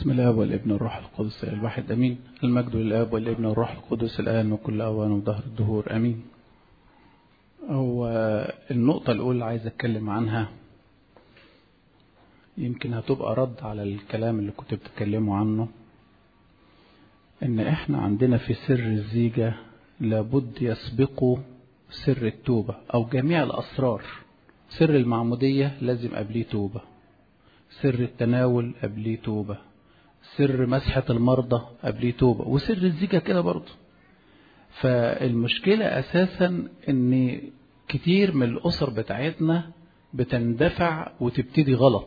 بسم الاب والابن والروح القدس الواحد امين المجد للاب والابن والروح القدس الان وكل اوان وظهر الدهور امين هو النقطة الأولى اللي عايز أتكلم عنها يمكن هتبقى رد على الكلام اللي كنت بتكلموا عنه إن إحنا عندنا في سر الزيجة لابد يسبقه سر التوبة أو جميع الأسرار سر المعمودية لازم قبليه توبة سر التناول قبليه توبة سر مسحة المرضى قبليه توبة وسر الزيجة كده برضه فالمشكلة أساسا إن كتير من الأسر بتاعتنا بتندفع وتبتدي غلط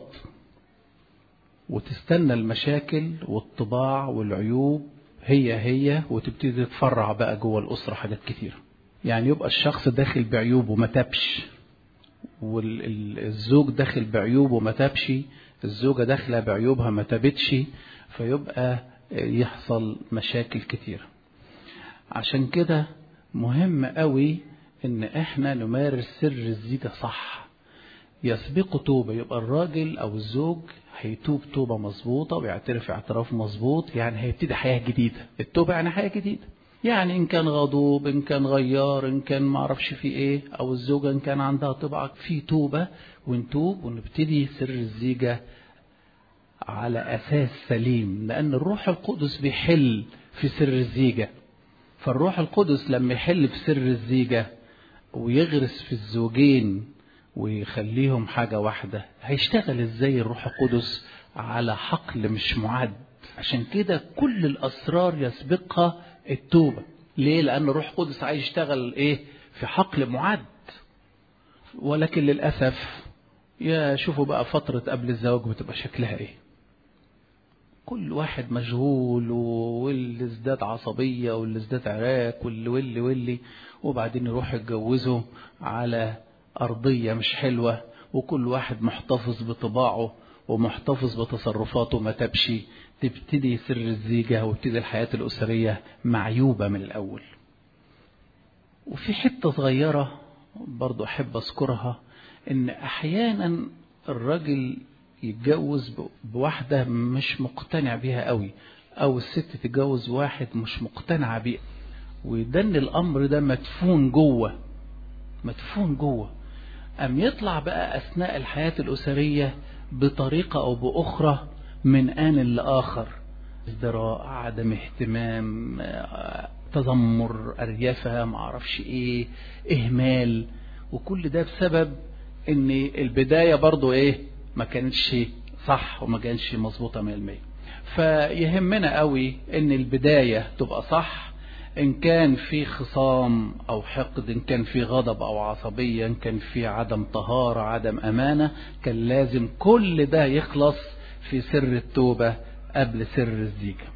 وتستنى المشاكل والطباع والعيوب هي هي وتبتدي تتفرع بقى جوه الأسرة حاجات كتير يعني يبقى الشخص داخل بعيوب وما تابش والزوج داخل بعيوب وما تابش الزوجة داخلة بعيوبها ما تابتش فيبقى يحصل مشاكل كتير عشان كده مهم قوي ان احنا نمارس سر الزيجة صح يسبق توبة يبقى الراجل او الزوج هيتوب توبة مظبوطة ويعترف اعتراف مظبوط يعني هيبتدي حياة جديدة التوبة يعني حياة جديدة يعني ان كان غضوب ان كان غيار ان كان معرفش في ايه او الزوجة ان كان عندها طبعة في توبة ونتوب ونبتدي سر الزيجة على اساس سليم لان الروح القدس بيحل في سر الزيجة فالروح القدس لما يحل في سر الزيجة ويغرس في الزوجين ويخليهم حاجة واحدة هيشتغل ازاي الروح القدس على حقل مش معد عشان كده كل الأسرار يسبقها التوبة ليه لأن الروح القدس عايز يشتغل ايه في حقل معد ولكن للأسف يا شوفوا بقى فترة قبل الزواج بتبقى شكلها ايه كل واحد مشغول واللي ازداد عصبية واللي ازداد عراك واللي واللي واللي وبعدين يروح يتجوزوا على أرضية مش حلوة وكل واحد محتفظ بطباعه ومحتفظ بتصرفاته ما تبشي تبتدي سر الزيجة وابتدي الحياة الأسرية معيوبة من الأول وفي حتة صغيرة برضو أحب أذكرها إن أحيانا الراجل يتجوز بواحدة مش مقتنع بيها قوي أو الست تتجوز واحد مش مقتنعة بيه ويدن الأمر ده مدفون جوه مدفون جوه أم يطلع بقى أثناء الحياة الأسرية بطريقة أو بأخرى من آن لآخر ازدراء عدم اهتمام تذمر أريافة معرفش إيه إهمال وكل ده بسبب إن البداية برضو إيه ما كانتش صح وما كانش مظبوطة 100% فيهمنا قوي ان البداية تبقى صح ان كان في خصام او حقد ان كان في غضب او عصبية ان كان في عدم طهارة عدم امانة كان لازم كل ده يخلص في سر التوبة قبل سر الزيجة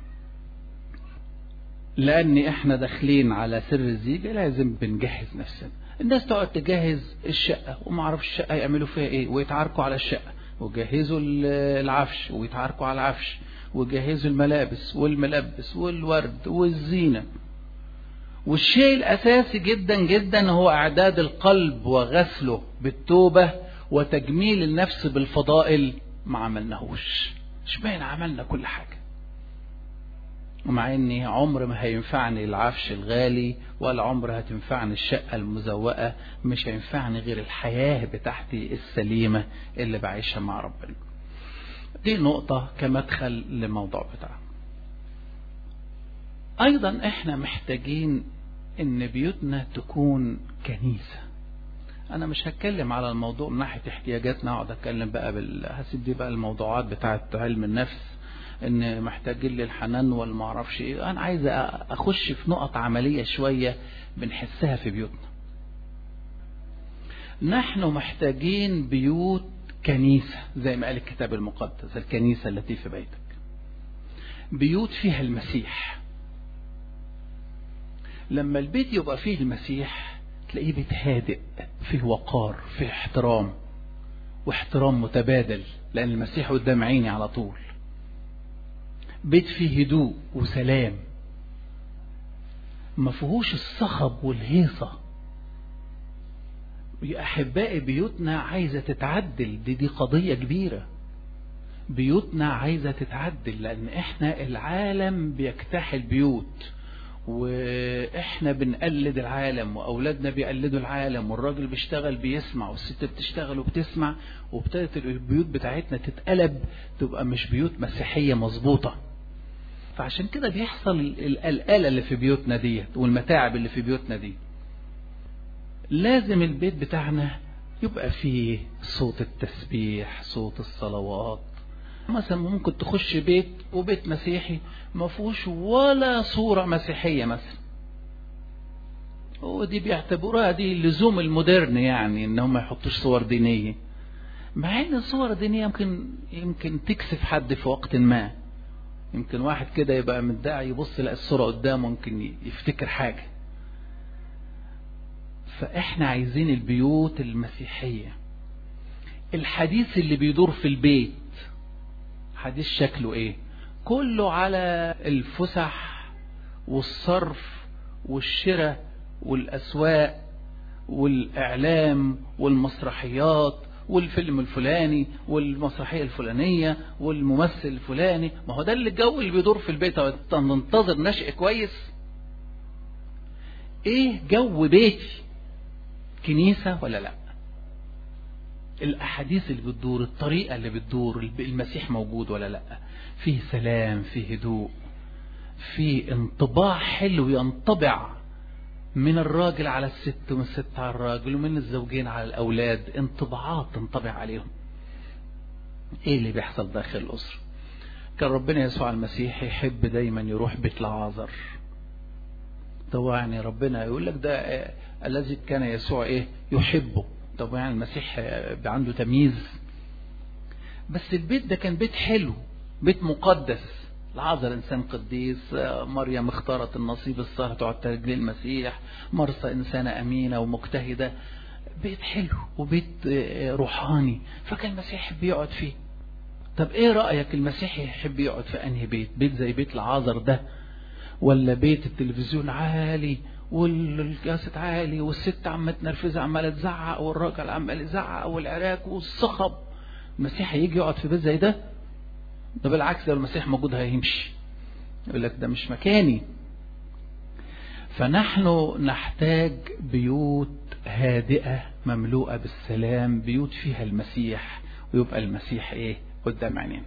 لان احنا داخلين على سر الزيجة لازم بنجهز نفسنا الناس تقعد تجهز الشقة وما عرفش الشقة يعملوا فيها ايه ويتعاركوا على الشقة وجهزوا العفش ويتعاركوا على العفش وجهزوا الملابس والملبس والورد والزينة والشيء الأساسي جدا جدا هو إعداد القلب وغسله بالتوبة وتجميل النفس بالفضائل ما عملناهوش اشمعنى عملنا كل حاجة ومع اني عمر ما هينفعني العفش الغالي ولا عمر هتنفعني الشقة المزوقة مش هينفعني غير الحياة بتاعتي السليمة اللي بعيشها مع ربنا دي نقطة كمدخل للموضوع بتاعنا ايضا احنا محتاجين ان بيوتنا تكون كنيسة انا مش هتكلم على الموضوع من ناحية احتياجاتنا اقعد اتكلم بقى بال... هسيب دي بقى الموضوعات بتاعة علم النفس ان محتاجين للحنان والمعرفش ايه انا عايز اخش في نقط عملية شوية بنحسها في بيوتنا نحن محتاجين بيوت كنيسة زي ما قال الكتاب المقدس الكنيسة التي في بيتك بيوت فيها المسيح لما البيت يبقى فيه المسيح تلاقيه بيت هادئ فيه وقار فيه احترام واحترام متبادل لأن المسيح قدام عيني على طول بيت فيه هدوء وسلام ما فيهوش الصخب والهيصة يا أحبائي بيوتنا عايزة تتعدل دي دي قضية كبيرة بيوتنا عايزة تتعدل لأن احنا العالم بيجتاح البيوت واحنا بنقلد العالم واولادنا بيقلدوا العالم والراجل بيشتغل بيسمع والست بتشتغل وبتسمع وابتدت البيوت بتاعتنا تتقلب تبقى مش بيوت مسيحية مظبوطة فعشان كده بيحصل القلقلة اللي في بيوتنا ديت والمتاعب اللي في بيوتنا دي لازم البيت بتاعنا يبقى فيه صوت التسبيح صوت الصلوات مثلا ممكن تخش بيت وبيت مسيحي ما فيهوش ولا صورة مسيحية مثلا ودي بيعتبروها دي اللزوم المودرن يعني ان هم ما يحطوش صور دينية مع ان الصور الدينية يمكن يمكن تكسف حد في وقت ما يمكن واحد كده يبقى مدعي يبص يلاقي الصورة قدامه ممكن يفتكر حاجة فاحنا عايزين البيوت المسيحية الحديث اللي بيدور في البيت حديث شكله ايه كله على الفسح والصرف والشراء والاسواق والاعلام والمسرحيات والفيلم الفلاني والمسرحيه الفلانيه والممثل الفلاني ما هو ده اللي الجو اللي بيدور في البيت ننتظر نشء كويس ايه جو بيتي كنيسه ولا لا الاحاديث اللي بتدور الطريقه اللي بتدور المسيح موجود ولا لا فيه سلام فيه هدوء في انطباع حلو ينطبع من الراجل على الست ومن الست على الراجل ومن الزوجين على الاولاد انطباعات تنطبع عليهم ايه اللي بيحصل داخل الاسره كان ربنا يسوع المسيح يحب دايما يروح بيت العازر طبعا يعني ربنا يقول لك ده الذي كان يسوع ايه يحبه طب يعني المسيح عنده تمييز بس البيت ده كان بيت حلو بيت مقدس العازر انسان قديس مريم اختارت النصيب الصالح تقعد رجلي المسيح مرسى انسانه امينه ومجتهده بيت حلو وبيت روحاني فكان المسيح يحب يقعد فيه طب ايه رايك المسيح يحب يقعد في انهي بيت بيت زي بيت العازر ده ولا بيت التلفزيون عالي والجاسد عالي والست عم تنرفزة عمالة تزعق والراجل عمال يزعق والعراك والصخب المسيح هيجي يقعد في بيت زي ده ده بالعكس لو المسيح موجود هيمشي يقول لك ده مش مكاني فنحن نحتاج بيوت هادئة مملوءة بالسلام بيوت فيها المسيح ويبقى المسيح ايه قدام عينينا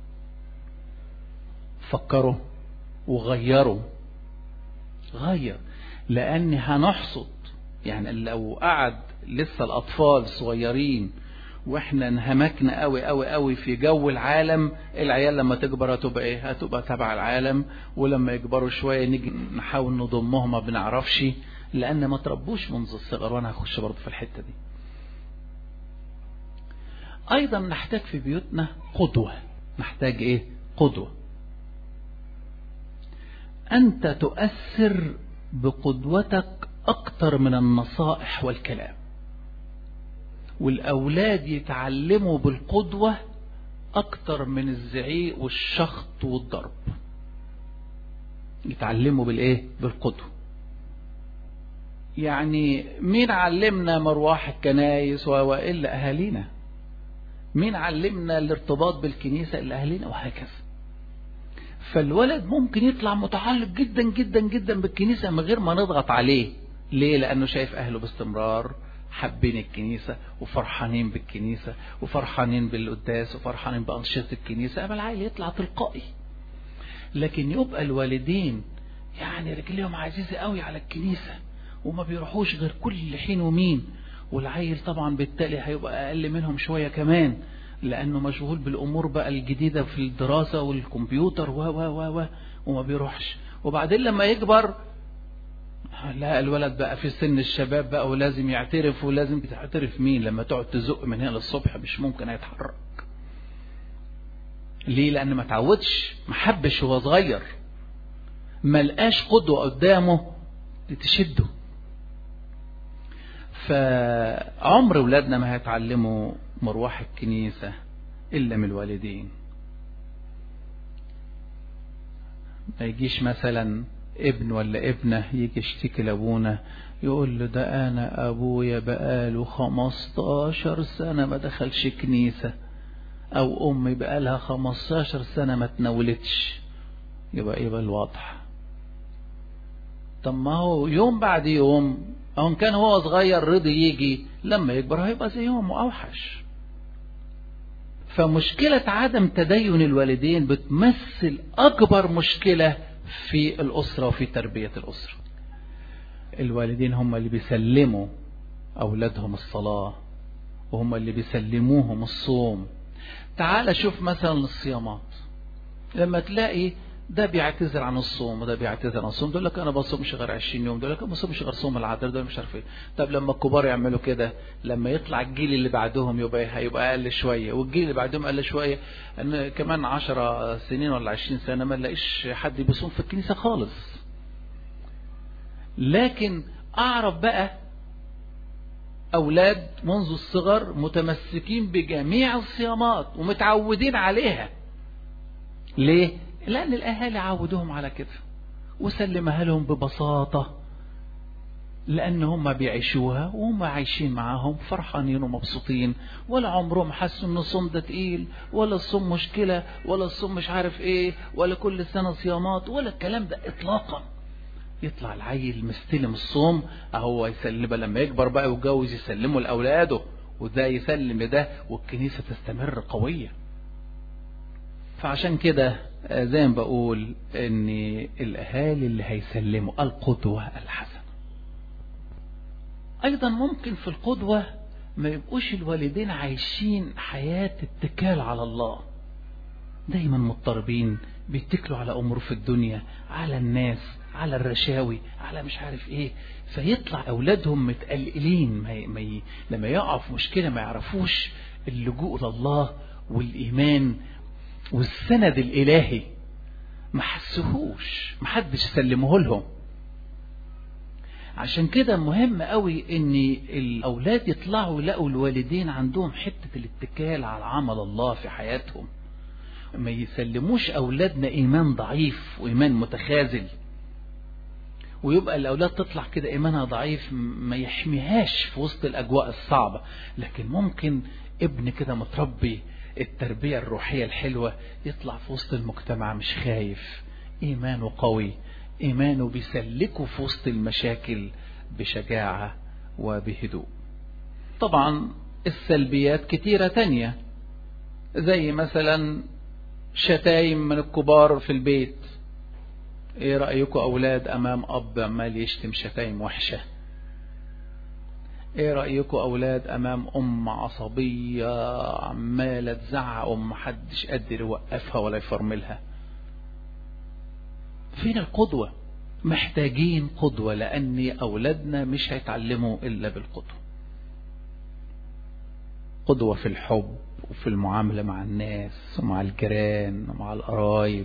فكروا وغيروا غير لأن هنحصد يعني لو قعد لسه الأطفال صغيرين واحنا انهمكنا قوي قوي قوي في جو العالم العيال لما تكبر هتبقى ايه هتبقى تبع العالم ولما يكبروا شويه نيجي نحاول نضمهم ما بنعرفش لان ما تربوش منذ الصغر وانا هخش برضه في الحته دي ايضا نحتاج في بيوتنا قدوه نحتاج ايه قدوه انت تؤثر بقدوتك أكتر من النصائح والكلام والأولاد يتعلموا بالقدوة أكتر من الزعيق والشخط والضرب يتعلموا بالإيه؟ بالقدوة يعني مين علمنا مروح الكنايس وإلا أهالينا مين علمنا الارتباط بالكنيسة إلا أهالينا وهكذا فالولد ممكن يطلع متعلق جدا جدا جدا بالكنيسة من غير ما نضغط عليه ليه لأنه شايف أهله باستمرار حابين الكنيسة وفرحانين بالكنيسة وفرحانين بالقداس وفرحانين بأنشطة الكنيسة أما العيل يطلع تلقائي لكن يبقى الوالدين يعني رجليهم عزيزة قوي على الكنيسة وما بيروحوش غير كل حين ومين والعيل طبعا بالتالي هيبقى أقل منهم شوية كمان لأنه مشغول بالأمور بقى الجديدة في الدراسة والكمبيوتر و و و و وما بيروحش وبعدين لما يكبر لا الولد بقى في سن الشباب بقى ولازم يعترف ولازم تعترف مين لما تقعد تزق من هنا للصبح مش ممكن هيتحرك ليه لأن ما تعودش ما حبش وهو صغير ما لقاش قدوة قدامه تشده فعمر ولادنا ما هيتعلموا مروح الكنيسة إلا من الوالدين ما يجيش مثلا ابن ولا ابنه يجي يشتكي لابونا يقول له ده انا ابويا بقاله خمستاشر سنة ما دخلش كنيسة او ام بقى لها 15 سنة ما تناولتش يبقى يبقى الواضح طب ما هو يوم بعد يوم او كان هو صغير رضي يجي لما يكبر هيبقى زيهم واوحش فمشكلة عدم تدين الوالدين بتمثل أكبر مشكلة في الأسرة وفي تربية الأسرة الوالدين هم اللي بيسلموا أولادهم الصلاة وهم اللي بيسلموهم الصوم تعال شوف مثلا الصيامات لما تلاقي ده بيعتذر عن الصوم وده بيعتذر عن الصوم دول لك انا بصومش غير 20 يوم دول لك ما بصومش غير صوم العذر دول مش عارف ايه طب لما الكبار يعملوا كده لما يطلع الجيل اللي بعدهم يبقى هيبقى اقل شويه والجيل اللي بعدهم اقل شويه ان كمان 10 سنين ولا 20 سنه ما نلاقيش حد بيصوم في الكنيسه خالص لكن اعرف بقى اولاد منذ الصغر متمسكين بجميع الصيامات ومتعودين عليها ليه لأن الأهالي عودوهم على كده وسلمها لهم ببساطة لأن هم بيعيشوها وهم عايشين معاهم فرحانين ومبسوطين ولا عمرهم حسوا إن الصوم ده تقيل ولا الصوم مشكلة ولا الصوم مش عارف إيه ولا كل سنة صيامات ولا الكلام ده إطلاقا يطلع العيل مستلم الصوم أهو يسلم لما يكبر بقى ويتجوز يسلمه لأولاده وده يسلم ده والكنيسة تستمر قوية فعشان كده زي ما بقول ان الاهالي اللي هيسلموا القدوة الحسنة ايضا ممكن في القدوة ما يبقوش الوالدين عايشين حياة اتكال على الله دايما مضطربين بيتكلوا على امور في الدنيا على الناس على الرشاوي على مش عارف ايه فيطلع اولادهم متقلقلين ما ما لما يقعوا في مشكلة ما يعرفوش اللجوء لله والايمان والسند الإلهي ما حسهوش ما حدش سلمه لهم عشان كده مهم قوي ان الاولاد يطلعوا يلاقوا الوالدين عندهم حتة الاتكال على عمل الله في حياتهم ما يسلموش اولادنا ايمان ضعيف وايمان متخاذل ويبقى الاولاد تطلع كده ايمانها ضعيف ما يحميهاش في وسط الاجواء الصعبة لكن ممكن ابن كده متربي التربية الروحية الحلوة يطلع في وسط المجتمع مش خايف إيمانه قوي إيمانه بيسلكه في وسط المشاكل بشجاعة وبهدوء طبعا السلبيات كتيرة تانية زي مثلا شتايم من الكبار في البيت ايه رأيكم أولاد أمام أب عمال يشتم شتايم وحشة ايه رأيكم اولاد امام ام عصبية عمالة تزعق ومحدش قادر يوقفها ولا يفرملها فين القدوة محتاجين قدوة لان اولادنا مش هيتعلموا الا بالقدوة قدوة في الحب وفي المعاملة مع الناس ومع الجيران ومع القرايب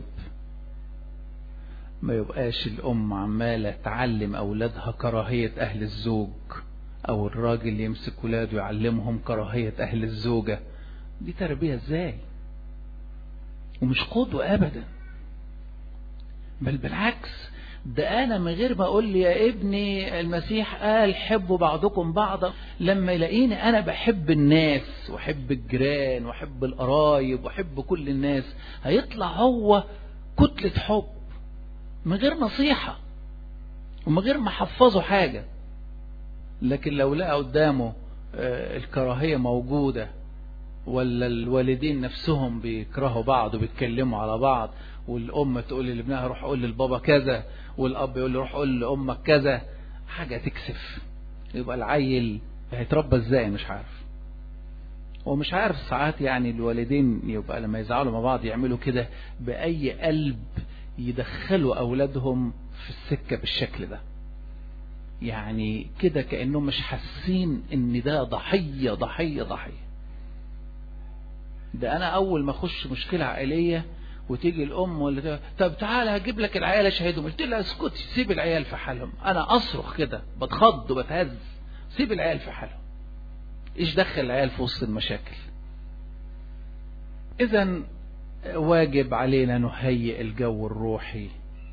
ما يبقاش الام عمالة تعلم اولادها كراهية اهل الزوج او الراجل يمسك ولاده يعلمهم كراهية اهل الزوجة دي تربية ازاي ومش قدوة ابدا بل بالعكس ده انا من غير ما اقول لي يا ابني المسيح قال حبوا بعضكم بعضا لما يلاقيني انا بحب الناس واحب الجيران واحب القرايب واحب كل الناس هيطلع هو كتلة حب من غير نصيحة ومن غير ما حفظه حاجة لكن لو لقى قدامه الكراهية موجودة ولا الوالدين نفسهم بيكرهوا بعض وبيتكلموا على بعض والأم تقول لابنها روح قول للبابا كذا والأب يقول له روح قول لأمك كذا حاجة تكسف يبقى العيل هيتربى ازاي مش عارف ومش عارف ساعات يعني الوالدين يبقى لما يزعلوا مع بعض يعملوا كده بأي قلب يدخلوا أولادهم في السكة بالشكل ده يعني كده كأنهم مش حاسين ان ده ضحية ضحية ضحية ده انا اول ما اخش مشكلة عائلية وتيجي الام ولا طب تعالى هجيب لك العيال اشهدهم قلت لها اسكتي سيب العيال في حالهم انا اصرخ كده بتخض وبتهز سيب العيال في حالهم ايش دخل العيال في وسط المشاكل اذا واجب علينا نهيئ الجو الروحي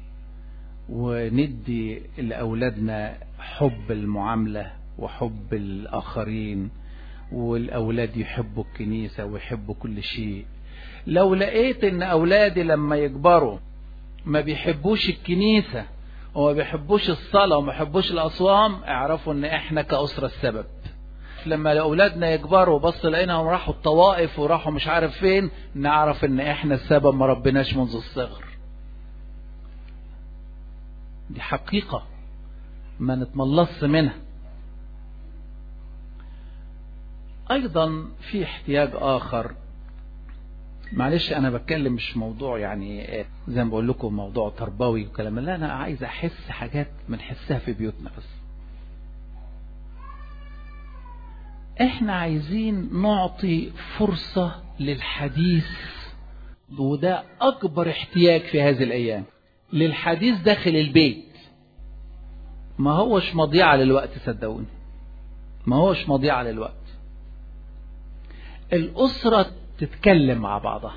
وندي لأولادنا حب المعاملة وحب الآخرين والأولاد يحبوا الكنيسة ويحبوا كل شيء لو لقيت ان أولادي لما يكبروا ما بيحبوش الكنيسة وما بيحبوش الصلاة وما بيحبوش الأصوام اعرفوا ان احنا كأسرة السبب لما أولادنا يكبروا بص لقيناهم راحوا الطوائف وراحوا مش عارف فين نعرف ان احنا السبب ما ربناش منذ الصغر دي حقيقة ما نتملص منها ايضا في احتياج اخر معلش انا بتكلم مش موضوع يعني زي ما بقول لكم موضوع تربوي وكلام لا انا عايز احس حاجات بنحسها في بيوتنا بس احنا عايزين نعطي فرصة للحديث وده اكبر احتياج في هذه الايام للحديث داخل البيت ما هوش مضيعة للوقت صدقوني ما هوش مضيعة للوقت الأسرة تتكلم مع بعضها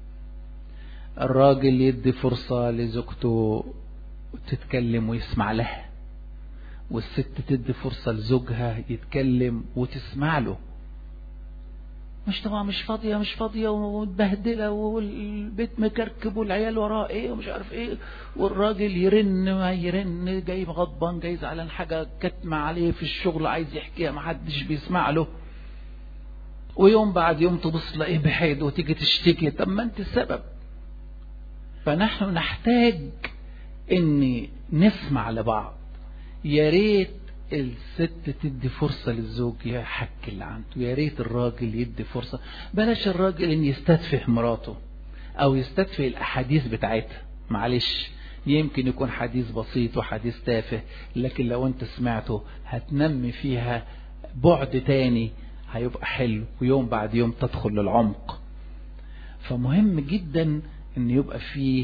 الراجل يدي فرصة لزوجته تتكلم ويسمع لها والست تدي فرصة لزوجها يتكلم وتسمع له مش طبعا مش فاضية مش فاضية ومتبهدلة والبيت مكركب والعيال وراه ايه ومش عارف ايه والراجل يرن ما يرن جاي غضبان جاي زعلان حاجة كتمة عليه في الشغل عايز يحكيها محدش بيسمع له ويوم بعد يوم تبص لاقيه بحيد وتيجي تشتكي طب ما انت السبب فنحن نحتاج ان نسمع لبعض يا ريت الست تدي فرصة للزوج يحكي اللي عنده يا ريت الراجل يدي فرصة بلاش الراجل ان يستدفه مراته او يستدفه الاحاديث بتاعتها معلش يمكن يكون حديث بسيط وحديث تافه لكن لو انت سمعته هتنمي فيها بعد تاني هيبقى حلو ويوم بعد يوم تدخل للعمق فمهم جدا ان يبقى فيه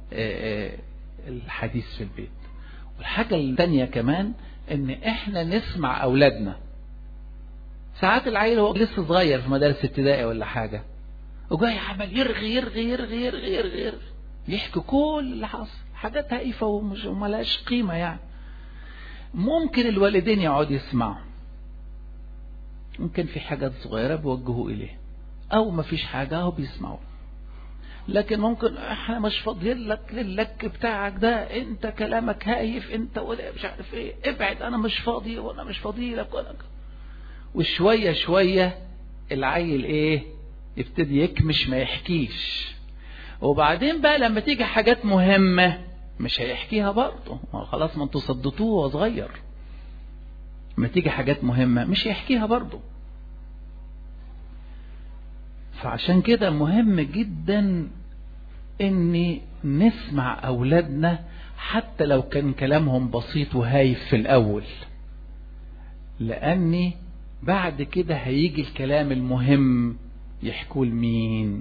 الحديث في البيت والحاجة الثانية كمان ان احنا نسمع اولادنا ساعات العيل هو لسه صغير في مدارس ابتدائي ولا حاجة وجاي عمال يرغي يرغي يرغي يرغي يرغي, يرغي. يحكي كل اللي حصل حاجات هايفة ومش وملهاش قيمة يعني ممكن الوالدين يقعدوا يسمعوا ممكن في حاجات صغيرة بيوجهوا إليه أو ما فيش حاجة أهو بيسمعوا لكن ممكن احنا مش فاضيين لك للك بتاعك ده انت كلامك هايف انت ولا مش عارف ايه ابعد انا مش فاضي وانا مش فاضي لك وانا وشوية شوية العيل ايه يبتدي يكمش ما يحكيش وبعدين بقى لما تيجي حاجات مهمة مش هيحكيها برضه خلاص ما انتوا صدتوه وهو صغير لما تيجي حاجات مهمة مش هيحكيها برضه فعشان كده مهم جدا ان نسمع اولادنا حتى لو كان كلامهم بسيط وهايف في الاول لاني بعد كده هيجي الكلام المهم يحكوا لمين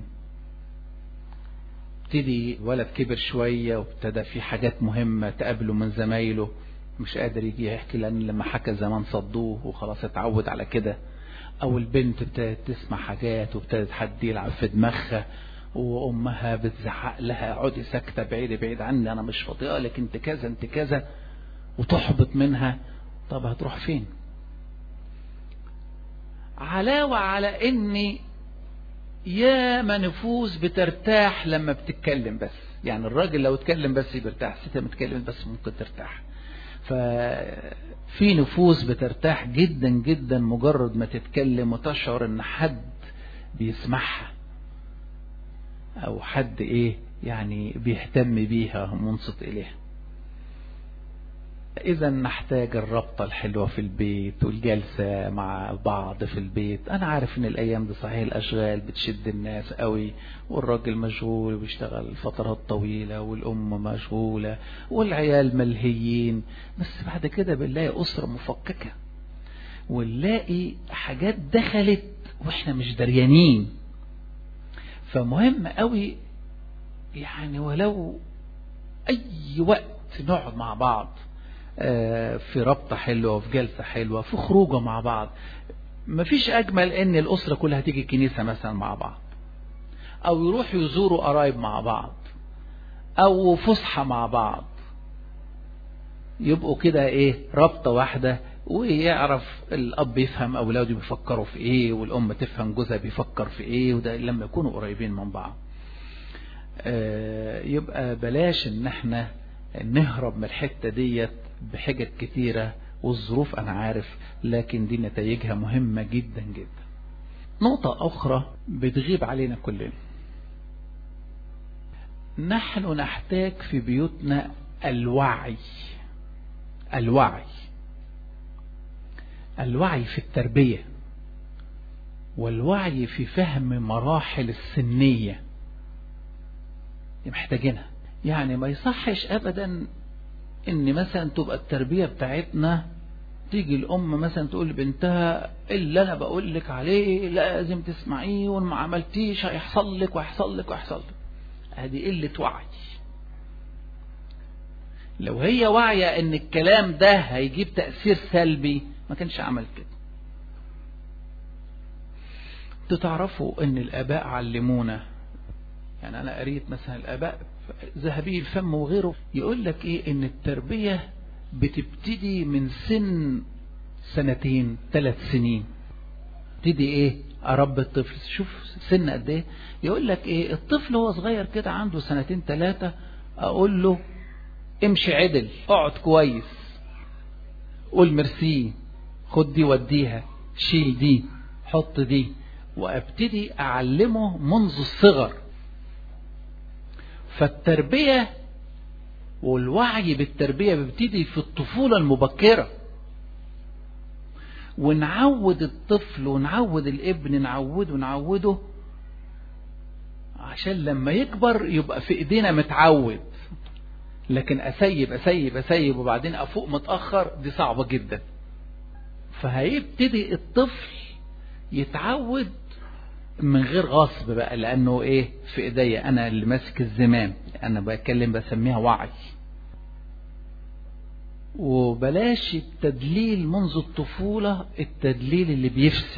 ابتدي ولد كبر شوية وابتدى في حاجات مهمة تقابله من زمايله مش قادر يجي يحكي لان لما حكى زمان صدوه وخلاص اتعود على كده او البنت ابتدت تسمع حاجات وابتدت حد يلعب في دماغها وامها بتزعق لها اقعدي ساكته بعيد بعيد عني انا مش فاضيه لك انت كذا انت كذا وتحبط منها طب هتروح فين علاوة على ان ياما نفوس بترتاح لما بتتكلم بس يعني الراجل لو اتكلم بس بيرتاح الست لما تتكلم بس ممكن ترتاح ففي نفوس بترتاح جدا جدا مجرد ما تتكلم وتشعر ان حد بيسمعها او حد ايه يعني بيهتم بيها منصت اليها اذا نحتاج الربطة الحلوة في البيت والجلسة مع بعض في البيت انا عارف ان الايام دي صحيح الاشغال بتشد الناس قوي والراجل مشغول وبيشتغل فترات طويلة والام مشغولة والعيال ملهيين بس بعد كده بنلاقي اسرة مفككة ونلاقي حاجات دخلت واحنا مش دريانين فمهم قوي يعني ولو اي وقت نقعد مع بعض في ربطة حلوة وفي جلسة حلوة في خروجة مع بعض مفيش أجمل إن الأسرة كلها تيجي الكنيسة مثلا مع بعض أو يروحوا يزوروا قرايب مع بعض أو فسحة مع بعض يبقوا كده إيه ربطة واحدة ويعرف الأب يفهم أولاده بيفكروا في إيه والأم تفهم جوزها بيفكر في إيه وده لما يكونوا قريبين من بعض يبقى بلاش إن احنا نهرب من الحتة ديت بحجج كتيرة والظروف أنا عارف لكن دي نتائجها مهمة جدا جدا نقطة أخرى بتغيب علينا كلنا نحن نحتاج في بيوتنا الوعي الوعي الوعي في التربية والوعي في فهم مراحل السنية محتاجينها يعني ما يصحش أبدا ان مثلا تبقى التربية بتاعتنا تيجي الام مثلا تقول لبنتها اللي انا بقول لك عليه لازم تسمعيه وان ما عملتيش هيحصل لك ويحصل لك ويحصل لك هذه قلة وعي لو هي واعية ان الكلام ده هيجيب تأثير سلبي ما كانش عمل كده تتعرفوا ان الاباء علمونا يعني انا قريت مثلا الاباء ذهبي الفم وغيره يقول لك ايه ان التربية بتبتدي من سن سنتين ثلاث سنين تبتدي ايه اربي الطفل شوف سن قد ايه يقول لك ايه الطفل هو صغير كده عنده سنتين ثلاثة اقول له امشي عدل اقعد كويس قول ميرسي خد دي وديها شيل دي حط دي وابتدي اعلمه منذ الصغر فالتربية والوعي بالتربية بيبتدي في الطفولة المبكرة ونعود الطفل ونعود الابن نعوده نعوده عشان لما يكبر يبقى في ايدينا متعود لكن اسيب اسيب اسيب وبعدين افوق متاخر دي صعبه جدا فهيبتدي الطفل يتعود من غير غصب بقى لانه ايه في ايديا انا اللي ماسك الزمام انا بتكلم بسميها وعي وبلاش التدليل منذ الطفولة التدليل اللي بيفسد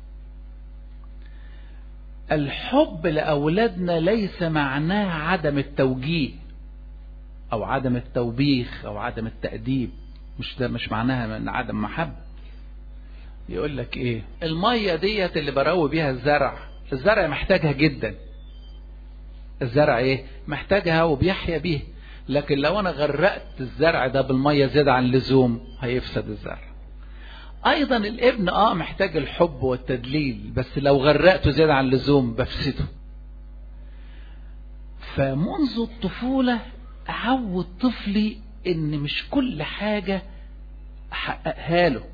الحب لأولادنا ليس معناه عدم التوجيه أو عدم التوبيخ أو عدم التأديب مش ده مش معناها من عدم محبة يقول لك ايه المية ديت اللي بروي بيها الزرع الزرع محتاجها جدا الزرع ايه محتاجها وبيحيا بيها لكن لو انا غرقت الزرع ده بالمية زيادة عن اللزوم هيفسد الزرع ايضا الابن اه محتاج الحب والتدليل بس لو غرقته زيادة عن اللزوم بفسده فمنذ الطفولة اعود طفلي ان مش كل حاجة احققها له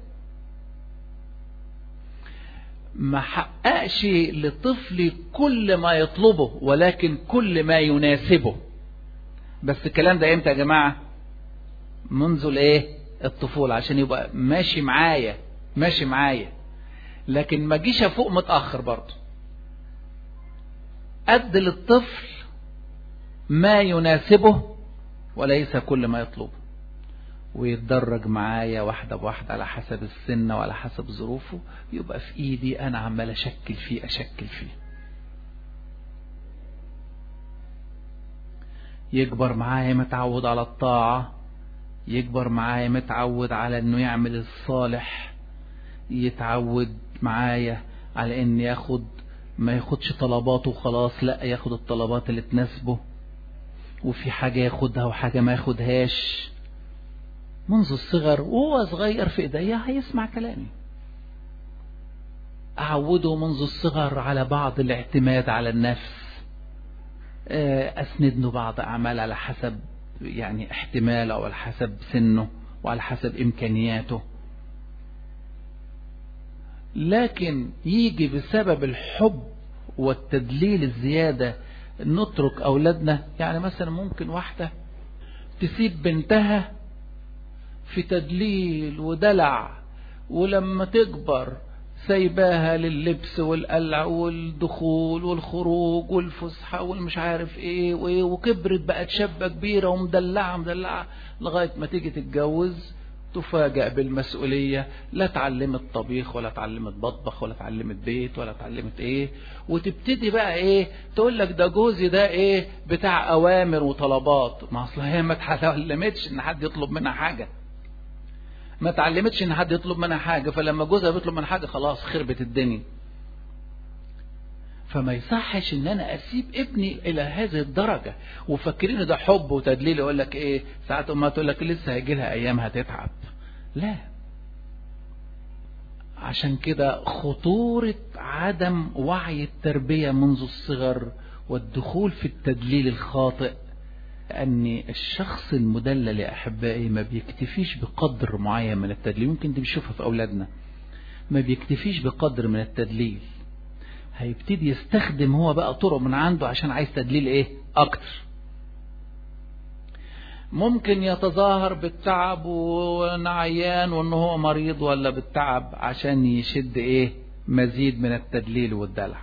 ما حققش لطفلي كل ما يطلبه ولكن كل ما يناسبه بس الكلام ده امتى يا جماعة منذ الايه الطفولة عشان يبقى ماشي معايا ماشي معايا لكن ما جيش افوق متأخر برضه أد للطفل ما يناسبه وليس كل ما يطلبه ويتدرج معايا واحدة بواحدة على حسب السن وعلى حسب ظروفه يبقى في ايدي انا عمال اشكل فيه اشكل فيه يكبر معايا متعود على الطاعة يكبر معايا متعود على انه يعمل الصالح يتعود معايا على ان ياخد ما ياخدش طلباته خلاص لا ياخد الطلبات اللي تناسبه وفي حاجة ياخدها وحاجة ما ياخدهاش منذ الصغر وهو صغير في ايديا هيسمع كلامي اعوده منذ الصغر على بعض الاعتماد على النفس اسند له بعض اعمال على حسب يعني احتماله او على حسب سنه وعلى حسب امكانياته لكن يجي بسبب الحب والتدليل الزيادة نترك اولادنا يعني مثلا ممكن واحدة تسيب بنتها في تدليل ودلع ولما تكبر سايباها لللبس والقلع والدخول والخروج والفسحة والمش عارف ايه وايه وكبرت بقت شابة كبيرة ومدلعة مدلعة لغاية ما تيجي تتجوز تفاجأ بالمسؤولية لا اتعلمت طبيخ ولا اتعلمت بطبخ ولا اتعلمت بيت ولا اتعلمت ايه وتبتدي بقى ايه تقول لك ده جوزي ده ايه بتاع اوامر وطلبات ما اصل هي ما اتعلمتش ان حد يطلب منها حاجة ما اتعلمتش ان حد يطلب منها حاجة فلما جوزها بيطلب منها حاجة خلاص خربت الدنيا فما يصحش ان انا اسيب ابني الى هذه الدرجة وفاكرين ده حب وتدليل يقول لك ايه ساعات امها تقول لك لسه هيجي لها ايام هتتعب لا عشان كده خطورة عدم وعي التربية منذ الصغر والدخول في التدليل الخاطئ أن الشخص المدلل يا أحبائي ما بيكتفيش بقدر معين من التدليل ممكن دي بنشوفها في أولادنا ما بيكتفيش بقدر من التدليل هيبتدي يستخدم هو بقى طرق من عنده عشان عايز تدليل ايه اكتر ممكن يتظاهر بالتعب ونعيان وان هو مريض ولا بالتعب عشان يشد ايه مزيد من التدليل والدلع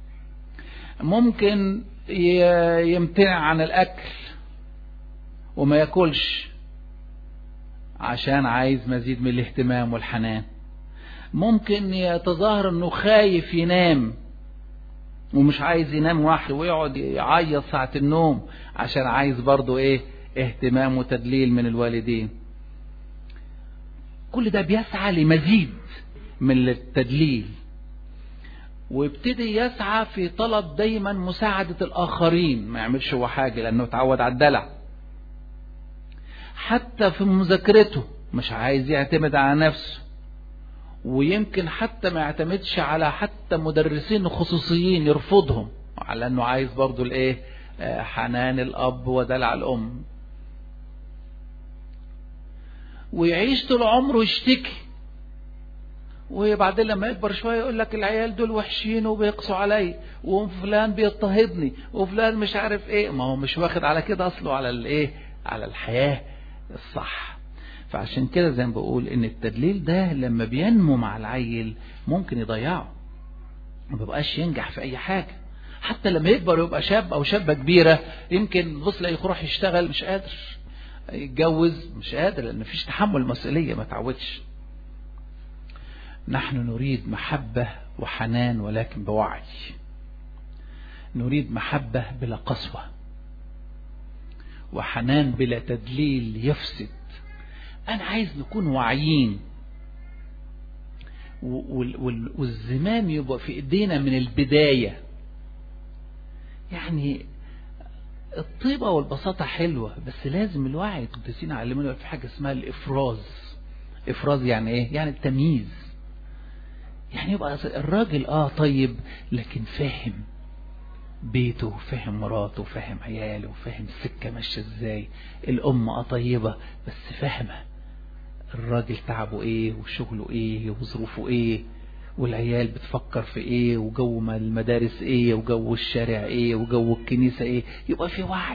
ممكن يمتنع عن الاكل وما ياكلش عشان عايز مزيد من الاهتمام والحنان ممكن يتظاهر انه خايف ينام ومش عايز ينام وحده ويقعد يعيط ساعة النوم عشان عايز برضه ايه اهتمام وتدليل من الوالدين كل ده بيسعى لمزيد من التدليل ويبتدي يسعى في طلب دايما مساعدة الآخرين ما يعملش هو حاجة لأنه اتعود على الدلع حتى في مذاكرته مش عايز يعتمد على نفسه ويمكن حتى ما يعتمدش على حتى مدرسين خصوصيين يرفضهم على انه عايز برضو الايه حنان الاب ودلع الام ويعيش طول عمره يشتكي وبعدين لما يكبر شويه يقول لك العيال دول وحشين وبيقسوا علي وفلان بيضطهدني وفلان مش عارف ايه ما هو مش واخد على كده اصله على الايه على الحياه الصح فعشان كده زي ما بقول ان التدليل ده لما بينمو مع العيل ممكن يضيعه ما بيبقاش ينجح في اي حاجة حتى لما يكبر يبقى شاب او شابة كبيرة يمكن بص لاقيه يروح يشتغل مش قادر يتجوز مش قادر لان مفيش تحمل مسؤولية ما تعودش نحن نريد محبة وحنان ولكن بوعي نريد محبة بلا قسوة وحنان بلا تدليل يفسد أنا عايز نكون واعيين والزمام يبقى في إيدينا من البداية يعني الطيبة والبساطة حلوة بس لازم الوعي القديسين علمونا في حاجة اسمها الإفراز إفراز يعني إيه؟ يعني التمييز يعني يبقى الراجل آه طيب لكن فاهم بيته فاهم مراته فاهم عياله فاهم السكة ماشية ازاي الأم اه طيبة بس فاهمة الراجل تعبه ايه وشغله ايه وظروفه ايه والعيال بتفكر في ايه وجو المدارس ايه وجو الشارع ايه وجو الكنيسة ايه يبقى في وعي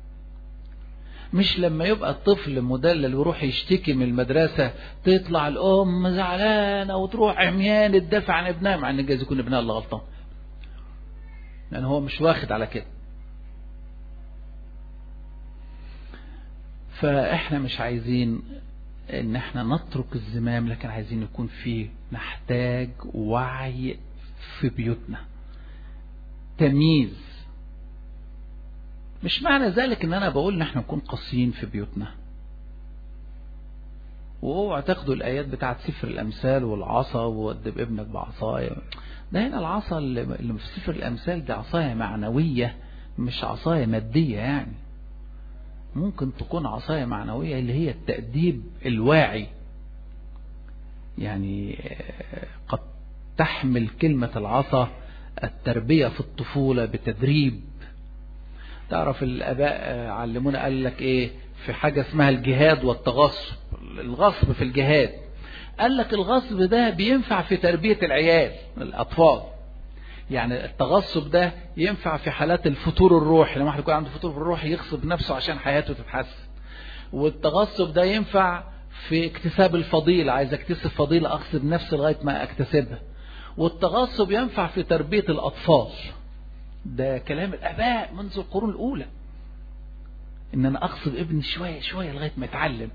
مش لما يبقى الطفل مدلل ويروح يشتكي من المدرسة تطلع الأم زعلانة وتروح عميان تدافع عن ابنها مع ان جايز يكون ابنها اللي غلطان لأن هو مش واخد على كده فإحنا مش عايزين إن إحنا نترك الزمام لكن عايزين يكون في نحتاج وعي في بيوتنا تمييز مش معنى ذلك إن أنا بقول إن إحنا نكون قاسيين في بيوتنا واوعى تاخدوا الآيات بتاعت سفر الأمثال والعصا وودب ابنك بعصاية ده هنا العصا اللي في سفر الأمثال دي عصاية معنوية مش عصاية مادية يعني ممكن تكون عصاية معنوية اللي هي التأديب الواعي يعني قد تحمل كلمة العصا التربية في الطفولة بتدريب تعرف الآباء علمونا قال لك إيه في حاجة اسمها الجهاد والتغصب الغصب في الجهاد قال لك الغصب ده بينفع في تربية العيال الأطفال يعني التغصب ده ينفع في حالات الفتور الروحي لما واحد يكون عنده فتور الروحي يغصب نفسه عشان حياته تتحسن والتغصب ده ينفع في اكتساب الفضيلة عايز اكتسب فضيلة اغصب نفسي لغاية ما اكتسبها والتغصب ينفع في تربية الأطفال ده كلام الآباء منذ القرون الأولى ان انا اغصب ابني شوية شوية لغاية ما يتعلم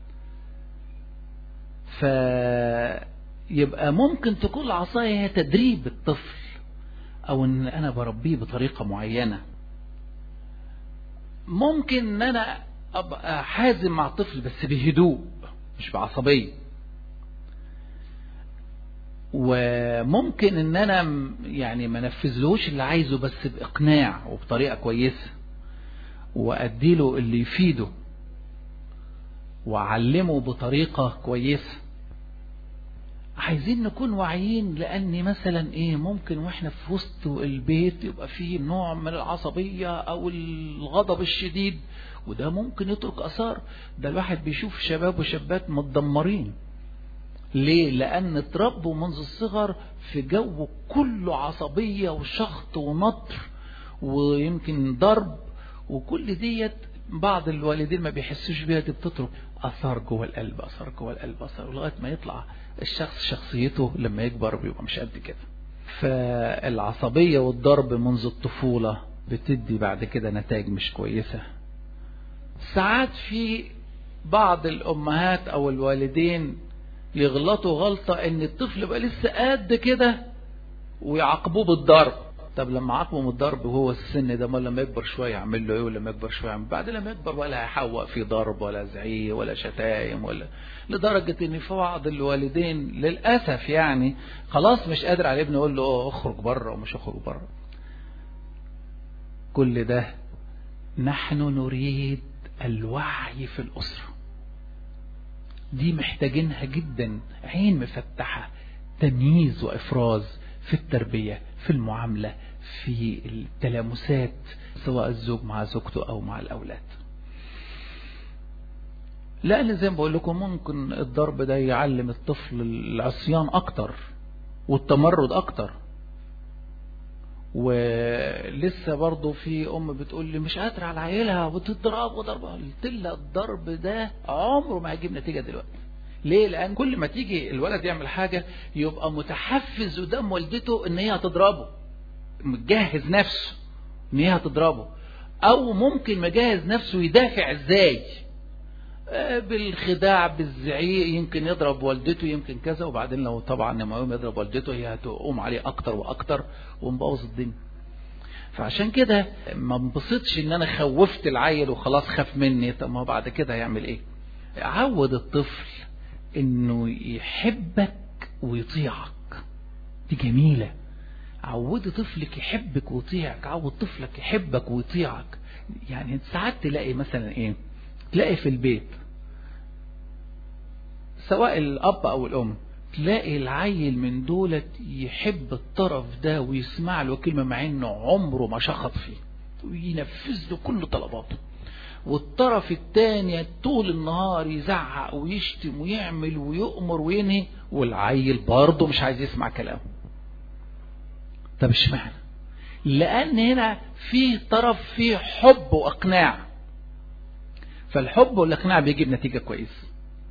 فيبقى ممكن تكون العصاية هي تدريب الطفل او ان انا بربيه بطريقة معينة ممكن ان انا ابقى حازم مع الطفل بس بهدوء مش بعصبية وممكن ان انا يعني ما نفذلوش اللي عايزه بس باقناع وبطريقة كويسة واديله اللي يفيده واعلمه بطريقة كويسة عايزين نكون واعيين لان مثلا ايه ممكن واحنا في وسط البيت يبقى فيه نوع من العصبية او الغضب الشديد وده ممكن يترك اثار ده الواحد بيشوف شباب وشابات متدمرين ليه لان اتربوا منذ الصغر في جو كله عصبية وشخط ونطر ويمكن ضرب وكل ديت بعض الوالدين ما بيحسوش بيها دي بتترك اثار جوه القلب اثار جوه القلب اثار لغايه ما يطلع الشخص شخصيته لما يكبر بيبقى مش قد كده فالعصبية والضرب منذ الطفولة بتدي بعد كده نتائج مش كويسة ساعات في بعض الأمهات أو الوالدين يغلطوا غلطة إن الطفل يبقى لسه قد كده ويعاقبوه بالضرب طب لما عاقبه من الضرب وهو السن ده ما لما يكبر شوية يعمل له ايه ولما يكبر شوية يعمل بعد لما يكبر ولا هيحوق في ضرب ولا زعيق ولا شتايم ولا لدرجة ان في بعض الوالدين للأسف يعني خلاص مش قادر على ابنه يقول له اه اخرج بره ومش اخرج بره كل ده نحن نريد الوعي في الأسرة دي محتاجينها جدا عين مفتحة تمييز وإفراز في التربية في المعاملة في التلامسات سواء الزوج مع زوجته أو مع الأولاد لأن زي ما بقول لكم ممكن الضرب ده يعلم الطفل العصيان أكتر والتمرد أكتر ولسه برضه في أم بتقول لي مش قادرة على عيلها وتضرب وضربها قلت لها الضرب ده عمره ما هيجيب نتيجة دلوقتي ليه لأن كل ما تيجي الولد يعمل حاجة يبقى متحفز قدام والدته إن هي هتضربه مجهز نفسه إن هي هتضربه أو ممكن مجهز نفسه يدافع إزاي بالخداع بالزعيق يمكن يضرب والدته يمكن كذا وبعدين لو طبعا لما يقوم يضرب والدته هي هتقوم عليه اكتر واكتر ونبوظ الدنيا فعشان كده ما انبسطش ان انا خوفت العيل وخلاص خاف مني طب ما بعد كده هيعمل ايه عود الطفل انه يحبك ويطيعك دي جميلة عود طفلك يحبك ويطيعك عود طفلك يحبك ويطيعك يعني ساعات تلاقي مثلا ايه تلاقي في البيت سواء الأب أو الأم تلاقي العيل من دولت يحب الطرف ده ويسمع له كلمة مع إنه عمره ما شخط فيه وينفذ له كل طلباته والطرف التاني طول النهار يزعق ويشتم ويعمل ويؤمر وينهي والعيل برضه مش عايز يسمع كلامه طب اشمعنى لأن هنا في طرف فيه حب وإقناع فالحب والإقناع بيجيب نتيجة كويسة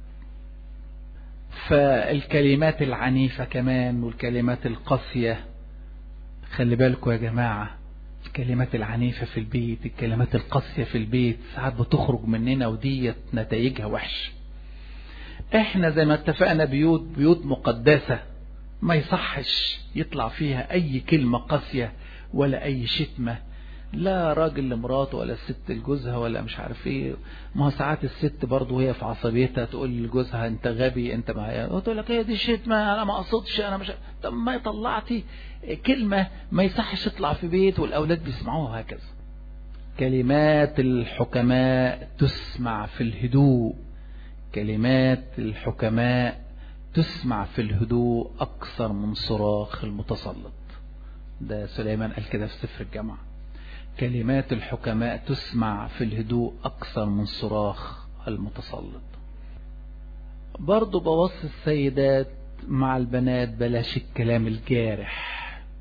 فالكلمات العنيفة كمان والكلمات القاسية خلي بالكم يا جماعة الكلمات العنيفة في البيت الكلمات القاسية في البيت ساعات بتخرج مننا وديت نتائجها وحش احنا زي ما اتفقنا بيوت بيوت مقدسة ما يصحش يطلع فيها اي كلمة قاسية ولا اي شتمة لا راجل لمراته ولا الست لجوزها ولا مش عارف ايه ما هو ساعات الست برضه وهي في عصبيتها تقول لجوزها انت غبي انت معايا وتقول لك هي دي شتمه انا ما اقصدش انا مش طب ما طلعتي كلمه ما يصحش تطلع في بيت والاولاد بيسمعوها هكذا كلمات الحكماء تسمع في الهدوء كلمات الحكماء تسمع في الهدوء اكثر من صراخ المتسلط ده سليمان قال كده في سفر الجامعه كلمات الحكماء تسمع في الهدوء أكثر من صراخ المتسلط برضو بوصي السيدات مع البنات بلاش الكلام الجارح